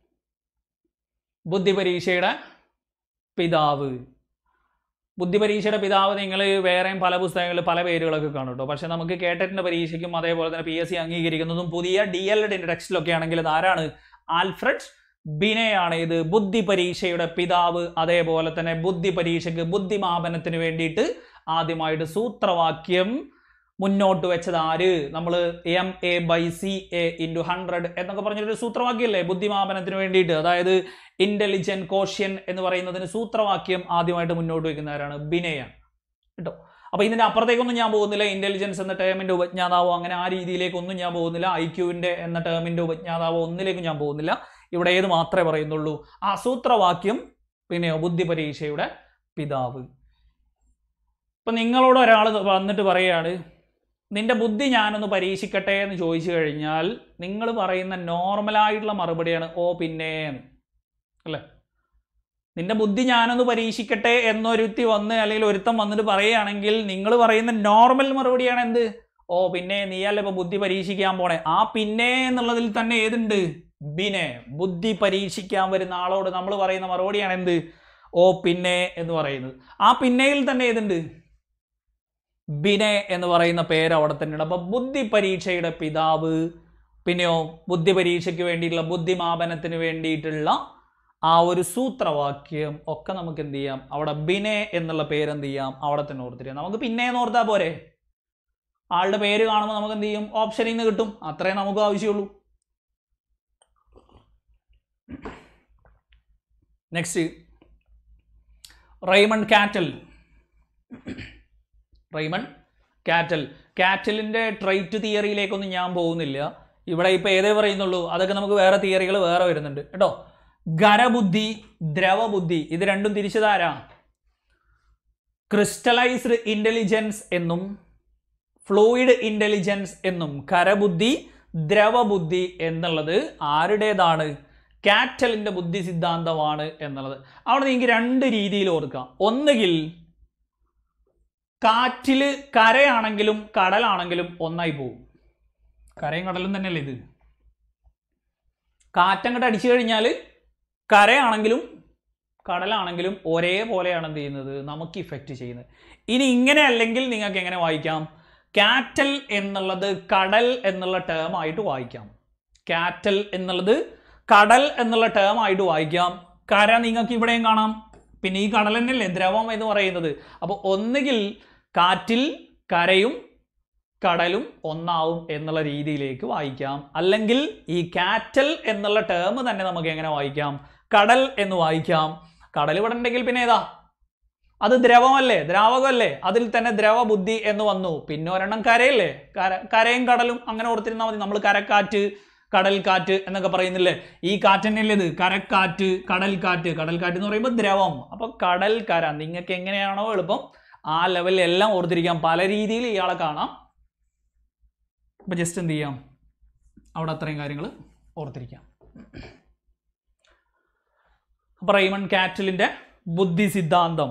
ബുദ്ധി പരീക്ഷയുടെ പിതാവ് ബുദ്ധി പരീക്ഷയുടെ പിതാവ് നിങ്ങൾ വേറെയും പല പുസ്തകങ്ങളിൽ പല പേരുകളൊക്കെ കാണും കേട്ടോ പക്ഷെ നമുക്ക് കേട്ടറ്റിന്റെ പരീക്ഷയ്ക്കും അതേപോലെ തന്നെ പി എസ് സി അംഗീകരിക്കുന്നതും പുതിയ ഡി എൽ എഡിന്റെ ടെക്സ്റ്റിലൊക്കെ ആണെങ്കിൽ ഇത് ആരാണ് ആൽഫ്രഡ് ബിനെയാണ് ഇത് ബുദ്ധി പരീക്ഷയുടെ പിതാവ് അതേപോലെ തന്നെ ബുദ്ധി പരീക്ഷയ്ക്ക് ബുദ്ധിമാപനത്തിന് വേണ്ടിയിട്ട് ആദ്യമായിട്ട് സൂത്രവാക്യം മുന്നോട്ട് വെച്ചത് ആര് നമ്മൾ M A by C A into hundred എന്നൊക്കെ പറഞ്ഞൊരു സൂത്രവാക്യമല്ലേ ബുദ്ധിമാപനത്തിന് വേണ്ടിയിട്ട് അതായത് ഇന്റലിജന്റ് കോഷ്യൻ എന്ന് പറയുന്നതിന് സൂത്രവാക്യം ആദ്യമായിട്ട് മുന്നോട്ട് വെക്കുന്നവരാണ് ബിനയാണ് കേട്ടോ അപ്പൊ ഇതിന്റെ അപ്പുറത്തേക്കൊന്നും ഞാൻ പോകുന്നില്ല ഇന്റലിജൻസ് എന്ന ടേമിന്റെ ഉപജ്ഞാതാവോ അങ്ങനെ ആ രീതിയിലേക്കൊന്നും ഞാൻ പോകുന്നില്ല ഐ ക്യുവിന്റെ എന്ന ടേമിന്റെ ഉപജ്ഞാതാവോ ഒന്നിലേക്കും ഞാൻ പോകുന്നില്ല ഇവിടെ ഏത് മാത്രമേ പറയുന്നുള്ളൂ ആ സൂത്രവാക്യം പിന്നെയോ ബുദ്ധി പരീക്ഷയുടെ പിതാവ് ഇപ്പൊ നിങ്ങളോട് ഒരാൾ വന്നിട്ട് പറയാണ് നിന്റെ ബുദ്ധി ഞാനൊന്ന് പരീക്ഷിക്കട്ടെ എന്ന് ചോദിച്ചു കഴിഞ്ഞാൽ നിങ്ങൾ പറയുന്ന നോർമലായിട്ടുള്ള മറുപടിയാണ് ഓ പിന്നെ എന്ന്. അല്ലേ നിന്റെ ബുദ്ധി ഞാനൊന്ന് പരീക്ഷിക്കട്ടെ എന്നൊരുത്തി വന്ന് അല്ലെങ്കിൽ ഒരുത്തം വന്നിട്ട് പറയുകയാണെങ്കിൽ നിങ്ങൾ പറയുന്ന നോർമൽ മറുപടിയാണ് എന്ത് ഓ പിന്നെ നീയല്ലേ ഇപ്പൊ ബുദ്ധി പരീക്ഷിക്കാൻ പോണേ ആ പിന്നെ എന്നുള്ളതിൽ തന്നെ ഏതുണ്ട് ബിനെ ബുദ്ധി പരീക്ഷിക്കാൻ വരുന്ന ആളോട് നമ്മൾ പറയുന്ന മറുപടിയാണ് എന്ത് ഓ പിന്നെ എന്ന് പറയുന്നത് ആ പിന്നെയിൽ തന്നെ ഏതുണ്ട് ബിനെ എന്ന് പറയുന്ന പേര് അവിടെ തന്നെയാണ് അപ്പൊ ബുദ്ധി പരീക്ഷയുടെ പിതാവ് പിന്നെയോ ബുദ്ധി പരീക്ഷയ്ക്ക് വേണ്ടിയിട്ടുള്ള ബുദ്ധിമാപനത്തിന് വേണ്ടിയിട്ടുള്ള ആ ഒരു സൂത്രവാക്യം ഒക്കെ നമുക്ക് എന്ത് ചെയ്യാം അവിടെ ബിനെ എന്നുള്ള പേര് എന്ത് ചെയ്യാം അവിടെ തന്നെ ഓർത്തിരിക്കാം നമുക്ക് പിന്നെ എന്ന് ഓർത്താൽ പോരെ ആളുടെ പേര് കാണുമ്പോൾ നമുക്ക് എന്ത് ചെയ്യും ഓപ്ഷനിൽ നിന്ന് കിട്ടും അത്രേ നമുക്ക് ആവശ്യമുള്ളൂ next Raymond Cattell Raymond Cattell കാറ്റലിന്റെ ട്രൈറ്റ് തിയറിയിലേക്കൊന്നും ഞാൻ പോകുന്നില്ല ഇവിടെ ഇപ്പൊ ഏതേ പറയുന്നുള്ളൂ അതൊക്കെ നമുക്ക് വേറെ തിയറികൾ വേറെ വരുന്നുണ്ട് കേട്ടോ ഖരബുദ്ധി ദ്രവബുദ്ധി ഇത് രണ്ടും തിരിച്ചതാരാ ക്രിസ്റ്റലൈസ്ഡ് ഇന്റലിജൻസ് എന്നും ഫ്ലൂയിഡ് ഇന്റലിജൻസ് എന്നും ഖരബുദ്ധി ദ്രവബുദ്ധി എന്നുള്ളത് ആരുടേതാണ് കാറ്റലിന്റെ ബുദ്ധി സിദ്ധാന്തമാണ് എന്നുള്ളത് അവിടെ നിങ്ങൾക്ക് രണ്ട് രീതിയിൽ ഓർക്കാം ഒന്നുകിൽ കാറ്റില് കരയാണെങ്കിലും കടലാണെങ്കിലും ഒന്നായി പോകും കരയും കടലും തന്നെയല്ലേ ഇത് കാറ്റങ്ങോട്ട് അടിച്ചു കഴിഞ്ഞാൽ കരയാണെങ്കിലും കടലാണെങ്കിലും ഒരേപോലെയാണ് എന്ത് ചെയ്യുന്നത് നമുക്ക് ഇഫക്റ്റ് ചെയ്യുന്നത് ഇനി ഇങ്ങനെ അല്ലെങ്കിൽ നിങ്ങൾക്ക് എങ്ങനെ വായിക്കാം കാറ്റൽ എന്നുള്ളത് കടൽ എന്നുള്ള ടേം ആയിട്ട് വായിക്കാം കാറ്റൽ എന്നുള്ളത് കടൽ എന്നുള്ള ടേം ആയിട്ട് വായിക്കാം കര നിങ്ങൾക്ക് ഇവിടെയും കാണാം പിന്നെ ഈ കടൽ തന്നെയല്ലേ ദ്രവം എന്ന് പറയുന്നത് അപ്പോൾ ഒന്നുകിൽ കാറ്റിൽ കരയും കടലും ഒന്നാവും എന്നുള്ള രീതിയിലേക്ക് വായിക്കാം അല്ലെങ്കിൽ ഈ കാറ്റൽ എന്നുള്ള ടേം തന്നെ നമുക്ക് എങ്ങനെ വായിക്കാം കടൽ എന്ന് വായിക്കാം കടൽ ഇവിടെ ഉണ്ടെങ്കിൽ പിന്നെ ഏതാ അത് ദ്രവമല്ലേ ദ്രാവകമല്ലേ അതിൽ തന്നെ ദ്രവബുദ്ധി എന്ന് വന്നു പിന്നെ ഒരെണ്ണം കരയല്ലേ കര കരയും കടലും അങ്ങനെ ഓർത്തിരുന്നാൽ മതി നമ്മൾ കരക്കാറ്റ് കടൽ കാറ്റ് എന്നൊക്കെ പറയുന്നില്ലേ ഈ കാറ്റ് തന്നെയല്ലേ ഇത് കരക്കാറ്റ് കടൽ കാറ്റ് കടൽ കാറ്റ് എന്ന് പറയുമ്പോൾ ദ്രവം അപ്പൊ കടൽ കര നിങ്ങൾക്ക് എങ്ങനെയാണോ എളുപ്പം ആ ലെവലിൽ എല്ലാം ഓർത്തിരിക്കാം പല രീതിയിൽ ഇയാളെ കാണാം അപ്പൊ ജസ്റ്റ് എന്ത് ചെയ്യാം അവിടെ അത്രയും കാര്യങ്ങൾ ഓർത്തിരിക്കാം അപ്പൊ റൈമൺ കാറ്റലിന്റെ ബുദ്ധി സിദ്ധാന്തം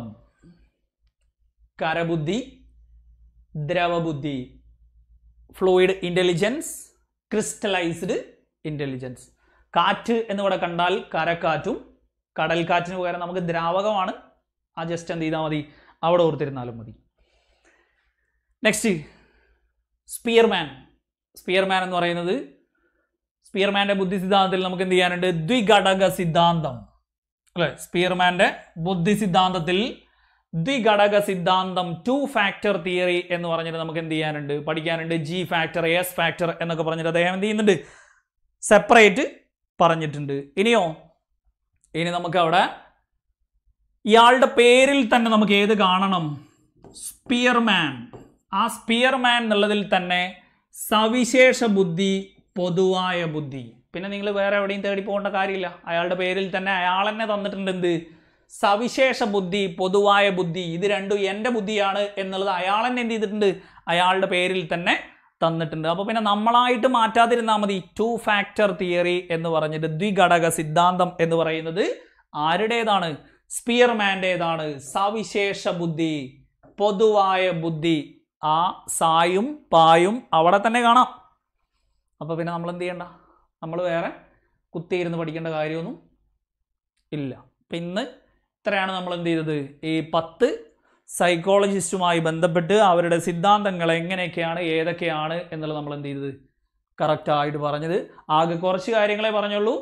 കരബുദ്ധി ദ്രവബുദ്ധി ഫ്ലൂയിഡ് ഇൻ്റലിജൻസ് ക്രിസ്റ്റലൈസ്ഡ് ഇൻ്റലിജൻസ് കാറ്റ് എന്നിവിടെ കണ്ടാൽ കരക്കാറ്റും കടൽക്കാറ്റിന് പകരം നമുക്ക് ദ്രാവകമാണ് ആ ജസ്റ്റ് എന്ത് ചെയ്താൽ മതി അവിടെ ഓർത്തിരുന്നാലും മതി നെക്സ്റ്റ് സ്പിയർമാൻ സ്പിയർമാൻ എന്ന് പറയുന്നത് സ്പിയർമാന്റെ ബുദ്ധി സിദ്ധാന്തത്തിൽ നമുക്ക് എന്ത് ചെയ്യാനുണ്ട് ദ്വിഘടക സിദ്ധാന്തം അല്ലെ സ്പിയർമാന്റെ ബുദ്ധി സിദ്ധാന്തത്തിൽ ദ്വിഘടക സിദ്ധാന്തം ടു ഫാക്ടർ തിയറി എന്ന് പറഞ്ഞിട്ട് നമുക്ക് എന്ത് ചെയ്യാനുണ്ട് പഠിക്കാനുണ്ട് ജി ഫാക്ടർ എസ് ഫാക്ടർ എന്നൊക്കെ പറഞ്ഞിട്ട് അദ്ദേഹം എന്ത് ചെയ്യുന്നുണ്ട് സെപ്പറേറ്റ് പറഞ്ഞിട്ടുണ്ട് ഇനിയോ ഇനി നമുക്ക് അവിടെ ഇയാളുടെ പേരിൽ തന്നെ നമുക്ക് ഏത് കാണണം സ്പിയർമാൻ ആ സ്പിയർമാൻ എന്നുള്ളതിൽ തന്നെ സവിശേഷ ബുദ്ധി പൊതുവായ ബുദ്ധി പിന്നെ നിങ്ങൾ വേറെ എവിടെയും തേടി പോകേണ്ട കാര്യമില്ല അയാളുടെ പേരിൽ തന്നെ അയാൾ തന്നെ തന്നിട്ടുണ്ട് എന്ത് സവിശേഷ ബുദ്ധി പൊതുവായ ബുദ്ധി ഇത് രണ്ടും എൻ്റെ ബുദ്ധിയാണ് എന്നുള്ളത് അയാൾ തന്നെ എന്ത് ചെയ്തിട്ടുണ്ട് അയാളുടെ പേരിൽ തന്നെ തന്നിട്ടുണ്ട് അപ്പോൾ പിന്നെ നമ്മളായിട്ട് മാറ്റാതിരുന്നാൽ മതി ടു ഫാക്ടർ തിയറി എന്ന് പറഞ്ഞിട്ട് ദ്വിഘടക സിദ്ധാന്തം എന്ന് പറയുന്നത് ആരുടേതാണ് സ്പിയർമാൻ്റേതാണ് സവിശേഷ ബുദ്ധി പൊതുവായ ബുദ്ധി ആ സായും പായും അവിടെ തന്നെ കാണാം അപ്പോൾ പിന്നെ നമ്മൾ എന്ത് ചെയ്യണ്ട നമ്മൾ വേറെ കുത്തിയിരുന്ന് പഠിക്കേണ്ട കാര്യമൊന്നും ഇല്ല അപ്പം ഇന്ന് ഇത്രയാണ് നമ്മൾ എന്ത് ചെയ്തത് ഈ പത്ത് സൈക്കോളജിസ്റ്റുമായി ബന്ധപ്പെട്ട് അവരുടെ സിദ്ധാന്തങ്ങൾ എങ്ങനെയൊക്കെയാണ് ഏതൊക്കെയാണ് എന്നുള്ളത് നമ്മൾ എന്ത് ചെയ്തത് കറക്റ്റായിട്ട് പറഞ്ഞത് ആകെ കുറച്ച് കാര്യങ്ങളെ പറഞ്ഞുള്ളൂ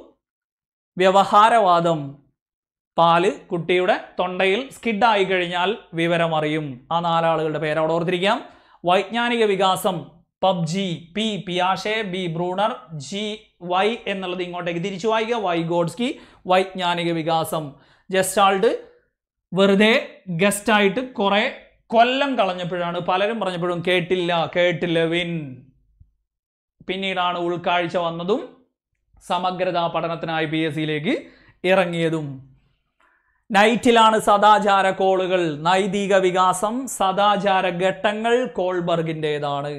വ്യവഹാരവാദം പാല് കുട്ടിയുടെ തൊണ്ടയിൽ സ്കിഡായി കഴിഞ്ഞാൽ വിവരം അറിയും ആ നാലാളുകളുടെ പേര് അവിടെ ഓർത്തിരിക്കാം വൈജ്ഞാനിക വികാസം പബ്ജി പി പിയാഷെ ബി ബ്രൂണർ ജി വൈ എന്നുള്ളത് ഇങ്ങോട്ടേക്ക് തിരിച്ചു വായിക്കുക വൈ ഗോഡ്സ്കി വൈജ്ഞാനിക വികാസം ജസ്റ്റാൾട്ട് വെറുതെ ഗസ്റ്റായിട്ട് കുറെ കൊല്ലം കളഞ്ഞപ്പോഴാണ് പലരും പറഞ്ഞപ്പോഴും കേട്ടില്ല കേട്ടില്ല വിൻ പിന്നീടാണ് ഉൾക്കാഴ്ച വന്നതും സമഗ്രതാ പഠനത്തിനായി പി എസ് സിയിലേക്ക് ഇറങ്ങിയതും നൈറ്റിലാണ് സദാചാര കോളുകൾ നൈതിക വികാസം സദാചാര ഘട്ടങ്ങൾ കോൾബർഗിൻ്റെതാണ്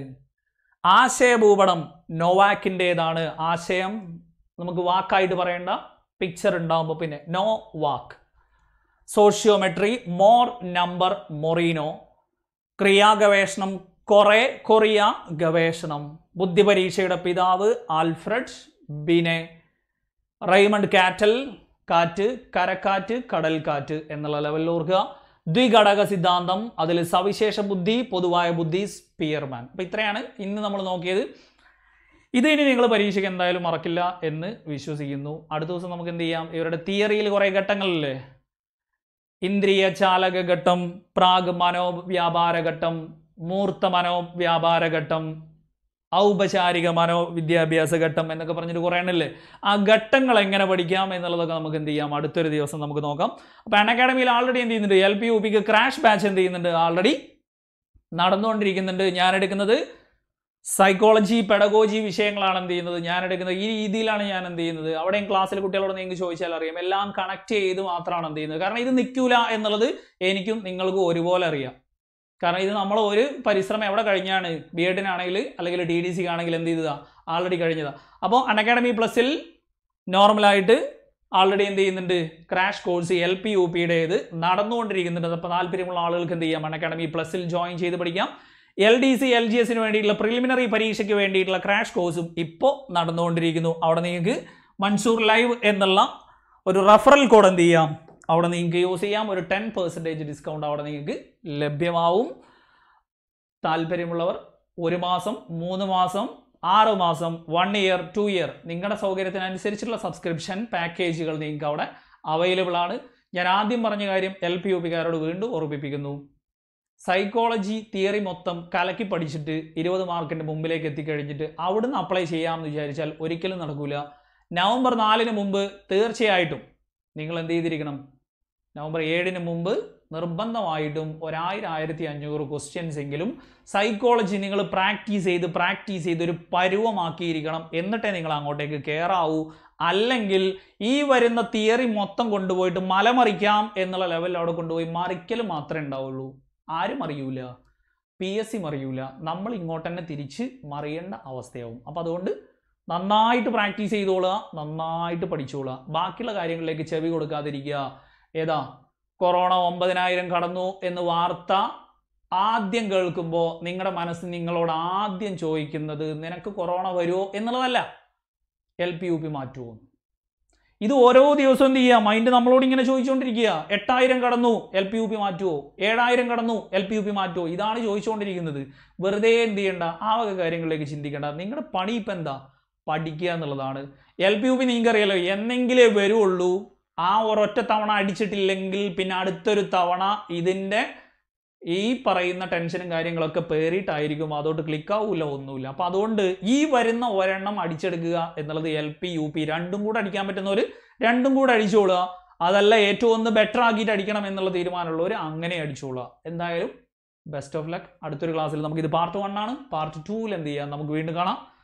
ആശയഭൂപടം നോവാക്കിൻ്റെതാണ് ആശയം നമുക്ക് വാക്കായിട്ട് പറയേണ്ട പിക്ചർ ഉണ്ടാകുമ്പോൾ പിന്നെ നോ വാക്ക് സോഷ്യോമെട്രി മോർ നമ്പർ മൊറീനോ ക്രിയാഗവേഷണം കുറെ കൊറിയ ഗവേഷണം ബുദ്ധിപരീക്ഷയുടെ പിതാവ് ആൽഫ്രഡ് ബിനെ റൈമണ്ട് കാറ്റൽ കാറ്റ് കരക്കാറ്റ് കടൽക്കാറ്റ് എന്നുള്ള ലെവലിൽ ഓർക്കുക ദ്വിഘടക സിദ്ധാന്തം അതിൽ സവിശേഷ ബുദ്ധി പൊതുവായ ബുദ്ധി സ്പിയർമാൻ അപ്പം ഇത്രയാണ് ഇന്ന് നമ്മൾ നോക്കിയത് ഇത് ഇനി നിങ്ങൾ പരീക്ഷയ്ക്ക് എന്തായാലും മറക്കില്ല എന്ന് വിശ്വസിക്കുന്നു അടുത്ത ദിവസം നമുക്ക് എന്ത് ചെയ്യാം ഇവരുടെ തിയറിയിൽ കുറേ ഘട്ടങ്ങളില്ലേ ഇന്ദ്രിയ ചാലക ഘട്ടം പ്രാഗ് മനോവ്യാപാര ഘട്ടം മൂർത്ത മനോവ്യാപാര ഘട്ടം ഔപചാരിക മനോവിദ്യാഭ്യാസ ഘട്ടം എന്നൊക്കെ പറഞ്ഞിട്ട് കുറേ എണ്ണല്ലേ ആ ഘട്ടങ്ങൾ എങ്ങനെ പഠിക്കാം എന്നുള്ളതൊക്കെ നമുക്ക് എന്ത് ചെയ്യാം അടുത്തൊരു ദിവസം നമുക്ക് നോക്കാം അപ്പോൾ അൺ അക്കാഡമിയിൽ ആൾറെഡി എന്ത് ചെയ്യുന്നുണ്ട് എൽ പി യു പിക്ക് ക്രാഷ് ബാച്ച് എന്ത് ചെയ്യുന്നുണ്ട് ആൾറെഡി നടന്നുകൊണ്ടിരിക്കുന്നുണ്ട് ഞാൻ എടുക്കുന്നത് സൈക്കോളജി പെഡഗോജി വിഷയങ്ങളാണ് എന്ത് ചെയ്യുന്നത് ഞാൻ എടുക്കുന്നത് ഈ രീതിയിലാണ് ഞാൻ എന്ത് ചെയ്യുന്നത് അവിടെയും ക്ലാസ്സിൽ കുട്ടികളോട് നിങ്ങൾക്ക് ചോദിച്ചാൽ അറിയാം എല്ലാം കണക്ട് ചെയ്ത് മാത്രമാണ് എന്ത് ചെയ്യുന്നത് കാരണം ഇത് നിൽക്കൂല എന്നുള്ളത് എനിക്കും നിങ്ങൾക്കും ഒരുപോലെ അറിയാം കാരണം ഇത് നമ്മൾ ഒരു പരിശ്രമം എവിടെ കഴിഞ്ഞാണ് ബി എഡിനാണെങ്കിൽ അല്ലെങ്കിൽ ടി ഡി സിക്ക് ആണെങ്കിൽ എന്ത് ചെയ്തതാ ആൾറെഡി കഴിഞ്ഞതാ അപ്പോൾ അൺഅക്കാഡമി പ്ലസിൽ നോർമലായിട്ട് ആൾറെഡി എന്ത് ചെയ്യുന്നുണ്ട് crash course L P U പിയുടേത് നടന്നുകൊണ്ടിരിക്കുന്നുണ്ട് അപ്പോൾ താല്പര്യമുള്ള ആളുകൾക്ക് എന്ത് ചെയ്യാം അൺഅക്കാഡമി പ്ലസിൽ ജോയിൻ ചെയ്ത് പഠിക്കാം L D C L G എസിന് വേണ്ടിയിട്ടുള്ള പ്രിലിമിനറി പരീക്ഷയ്ക്ക് വേണ്ടിയിട്ടുള്ള ക്രാഷ് കോഴ്സും ഇപ്പോൾ നടന്നുകൊണ്ടിരിക്കുന്നു അവിടെ നിങ്ങൾക്ക് മൻസൂർ ലൈവ് എന്നുള്ള ഒരു റഫറൽ കോഡ് എന്ത് ചെയ്യാം അവിടെ നിങ്ങൾക്ക് യൂസ് ചെയ്യാം ഒരു ടെൻ പെർസെൻറ്റേജ് ഡിസ്കൗണ്ട് അവിടെ നിങ്ങൾക്ക് ലഭ്യമാവും താല്പര്യമുള്ളവർ ഒരു മാസം മൂന്ന് മാസം ആറ് മാസം വൺ ഇയർ ടു ഇയർ നിങ്ങളുടെ സൗകര്യത്തിനനുസരിച്ചുള്ള സബ്സ്ക്രിപ്ഷൻ പാക്കേജുകൾ നിങ്ങൾക്ക് അവിടെ അവൈലബിൾ ആണ് ഞാൻ ആദ്യം പറഞ്ഞ കാര്യം എൽ പി യു പിക്കാരോട് വീണ്ടും ഓർമ്മിപ്പിക്കുന്നു സൈക്കോളജി തിയറി മൊത്തം കലക്കി പഠിച്ചിട്ട് ഇരുപത് മാർക്കിൻ്റെ മുമ്പിലേക്ക് എത്തിക്കഴിഞ്ഞിട്ട് അവിടുന്ന് അപ്ലൈ ചെയ്യാമെന്ന് വിചാരിച്ചാൽ ഒരിക്കലും നടക്കൂല നവംബർ നാലിന് മുമ്പ് തീർച്ചയായിട്ടും നിങ്ങൾ എന്ത് ചെയ്തിരിക്കണം നവംബർ ഏഴിന് മുമ്പ് നിർബന്ധമായിട്ടും ഒരായിരം ആയിരത്തി അഞ്ഞൂറ് ക്വസ്റ്റ്യൻസ് എങ്കിലും സൈക്കോളജി നിങ്ങൾ പ്രാക്ടീസ് ചെയ്ത് പ്രാക്ടീസ് ചെയ്ത് ഒരു പരുവമാക്കിയിരിക്കണം എന്നിട്ടേ നിങ്ങൾ അങ്ങോട്ടേക്ക് കയറാവൂ അല്ലെങ്കിൽ ഈ വരുന്ന തിയറി മൊത്തം കൊണ്ടുപോയിട്ട് മലമറിക്കാം എന്നുള്ള ലെവലിൽ അവിടെ കൊണ്ടുപോയി മറിക്കൽ മാത്രമേ ഉണ്ടാവുള്ളൂ ആരും അറിയൂല പി എസ് സി മറിയൂല നമ്മൾ ഇങ്ങോട്ട് തന്നെ തിരിച്ച് മറിയേണ്ട അവസ്ഥയാവും അപ്പം അതുകൊണ്ട് നന്നായിട്ട് പ്രാക്ടീസ് ചെയ്തോളുക നന്നായിട്ട് പഠിച്ചോളുക ബാക്കിയുള്ള കാര്യങ്ങളിലേക്ക് ചെവി കൊടുക്കാതിരിക്കുക ഏതാ കൊറോണ ഒമ്പതിനായിരം കടന്നു എന്ന് വാർത്ത ആദ്യം കേൾക്കുമ്പോൾ നിങ്ങളുടെ മനസ്സ് നിങ്ങളോട് ആദ്യം ചോദിക്കുന്നത് നിനക്ക് കൊറോണ വരുമോ എന്നുള്ളതല്ല എൽ പി യു പി മാറ്റുമോ ഇത് ഓരോ ദിവസവും എന്ത് ചെയ്യുക മൈൻഡ് നമ്മളോട് ഇങ്ങനെ ചോദിച്ചുകൊണ്ടിരിക്കുക എട്ടായിരം കടന്നു എൽ പി യു പി മാറ്റുമോ ഏഴായിരം കടന്നു എൽ പി യു പി മാറ്റുമോ ഇതാണ് ചോദിച്ചുകൊണ്ടിരിക്കുന്നത് വെറുതെ എന്ത് ചെയ്യണ്ട ആ വക കാര്യങ്ങളിലേക്ക് ചിന്തിക്കേണ്ട നിങ്ങളുടെ പണി ഇപ്പം എന്താ പഠിക്കുക എന്നുള്ളതാണ് എൽ പി യു പി നിങ്ങൾക്കറിയാലോ എന്നെങ്കിലേ വരുള്ളൂ ആ ഒരൊറ്റ തവണ അടിച്ചിട്ടില്ലെങ്കിൽ പിന്നെ അടുത്തൊരു തവണ ഇതിൻ്റെ ഈ പറയുന്ന ടെൻഷനും കാര്യങ്ങളൊക്കെ പേറിയിട്ടായിരിക്കും അതോട്ട് ക്ലിക്ക് ആവില്ല ഒന്നുമില്ല അപ്പം അതുകൊണ്ട് ഈ വരുന്ന ഒരെണ്ണം അടിച്ചെടുക്കുക എന്നുള്ളത് എൽ പി യു പി രണ്ടും കൂടെ അടിക്കാൻ പറ്റുന്നവർ രണ്ടും കൂടെ അടിച്ചോളുക അതല്ല ഏറ്റവും ഒന്ന് ബെറ്റർ ആക്കിയിട്ട് അടിക്കണം എന്നുള്ള തീരുമാനമുള്ളവർ അങ്ങനെ അടിച്ചോളുക എന്തായാലും ബെസ്റ്റ് ഓഫ് ലക്ക് അടുത്തൊരു ക്ലാസ്സിൽ നമുക്ക് ഇത് പാർട്ട് വൺ ആണ് പാർട്ട് ടൂവിൽ എന്ത് ചെയ്യാം നമുക്ക് വീണ്ടും കാണാം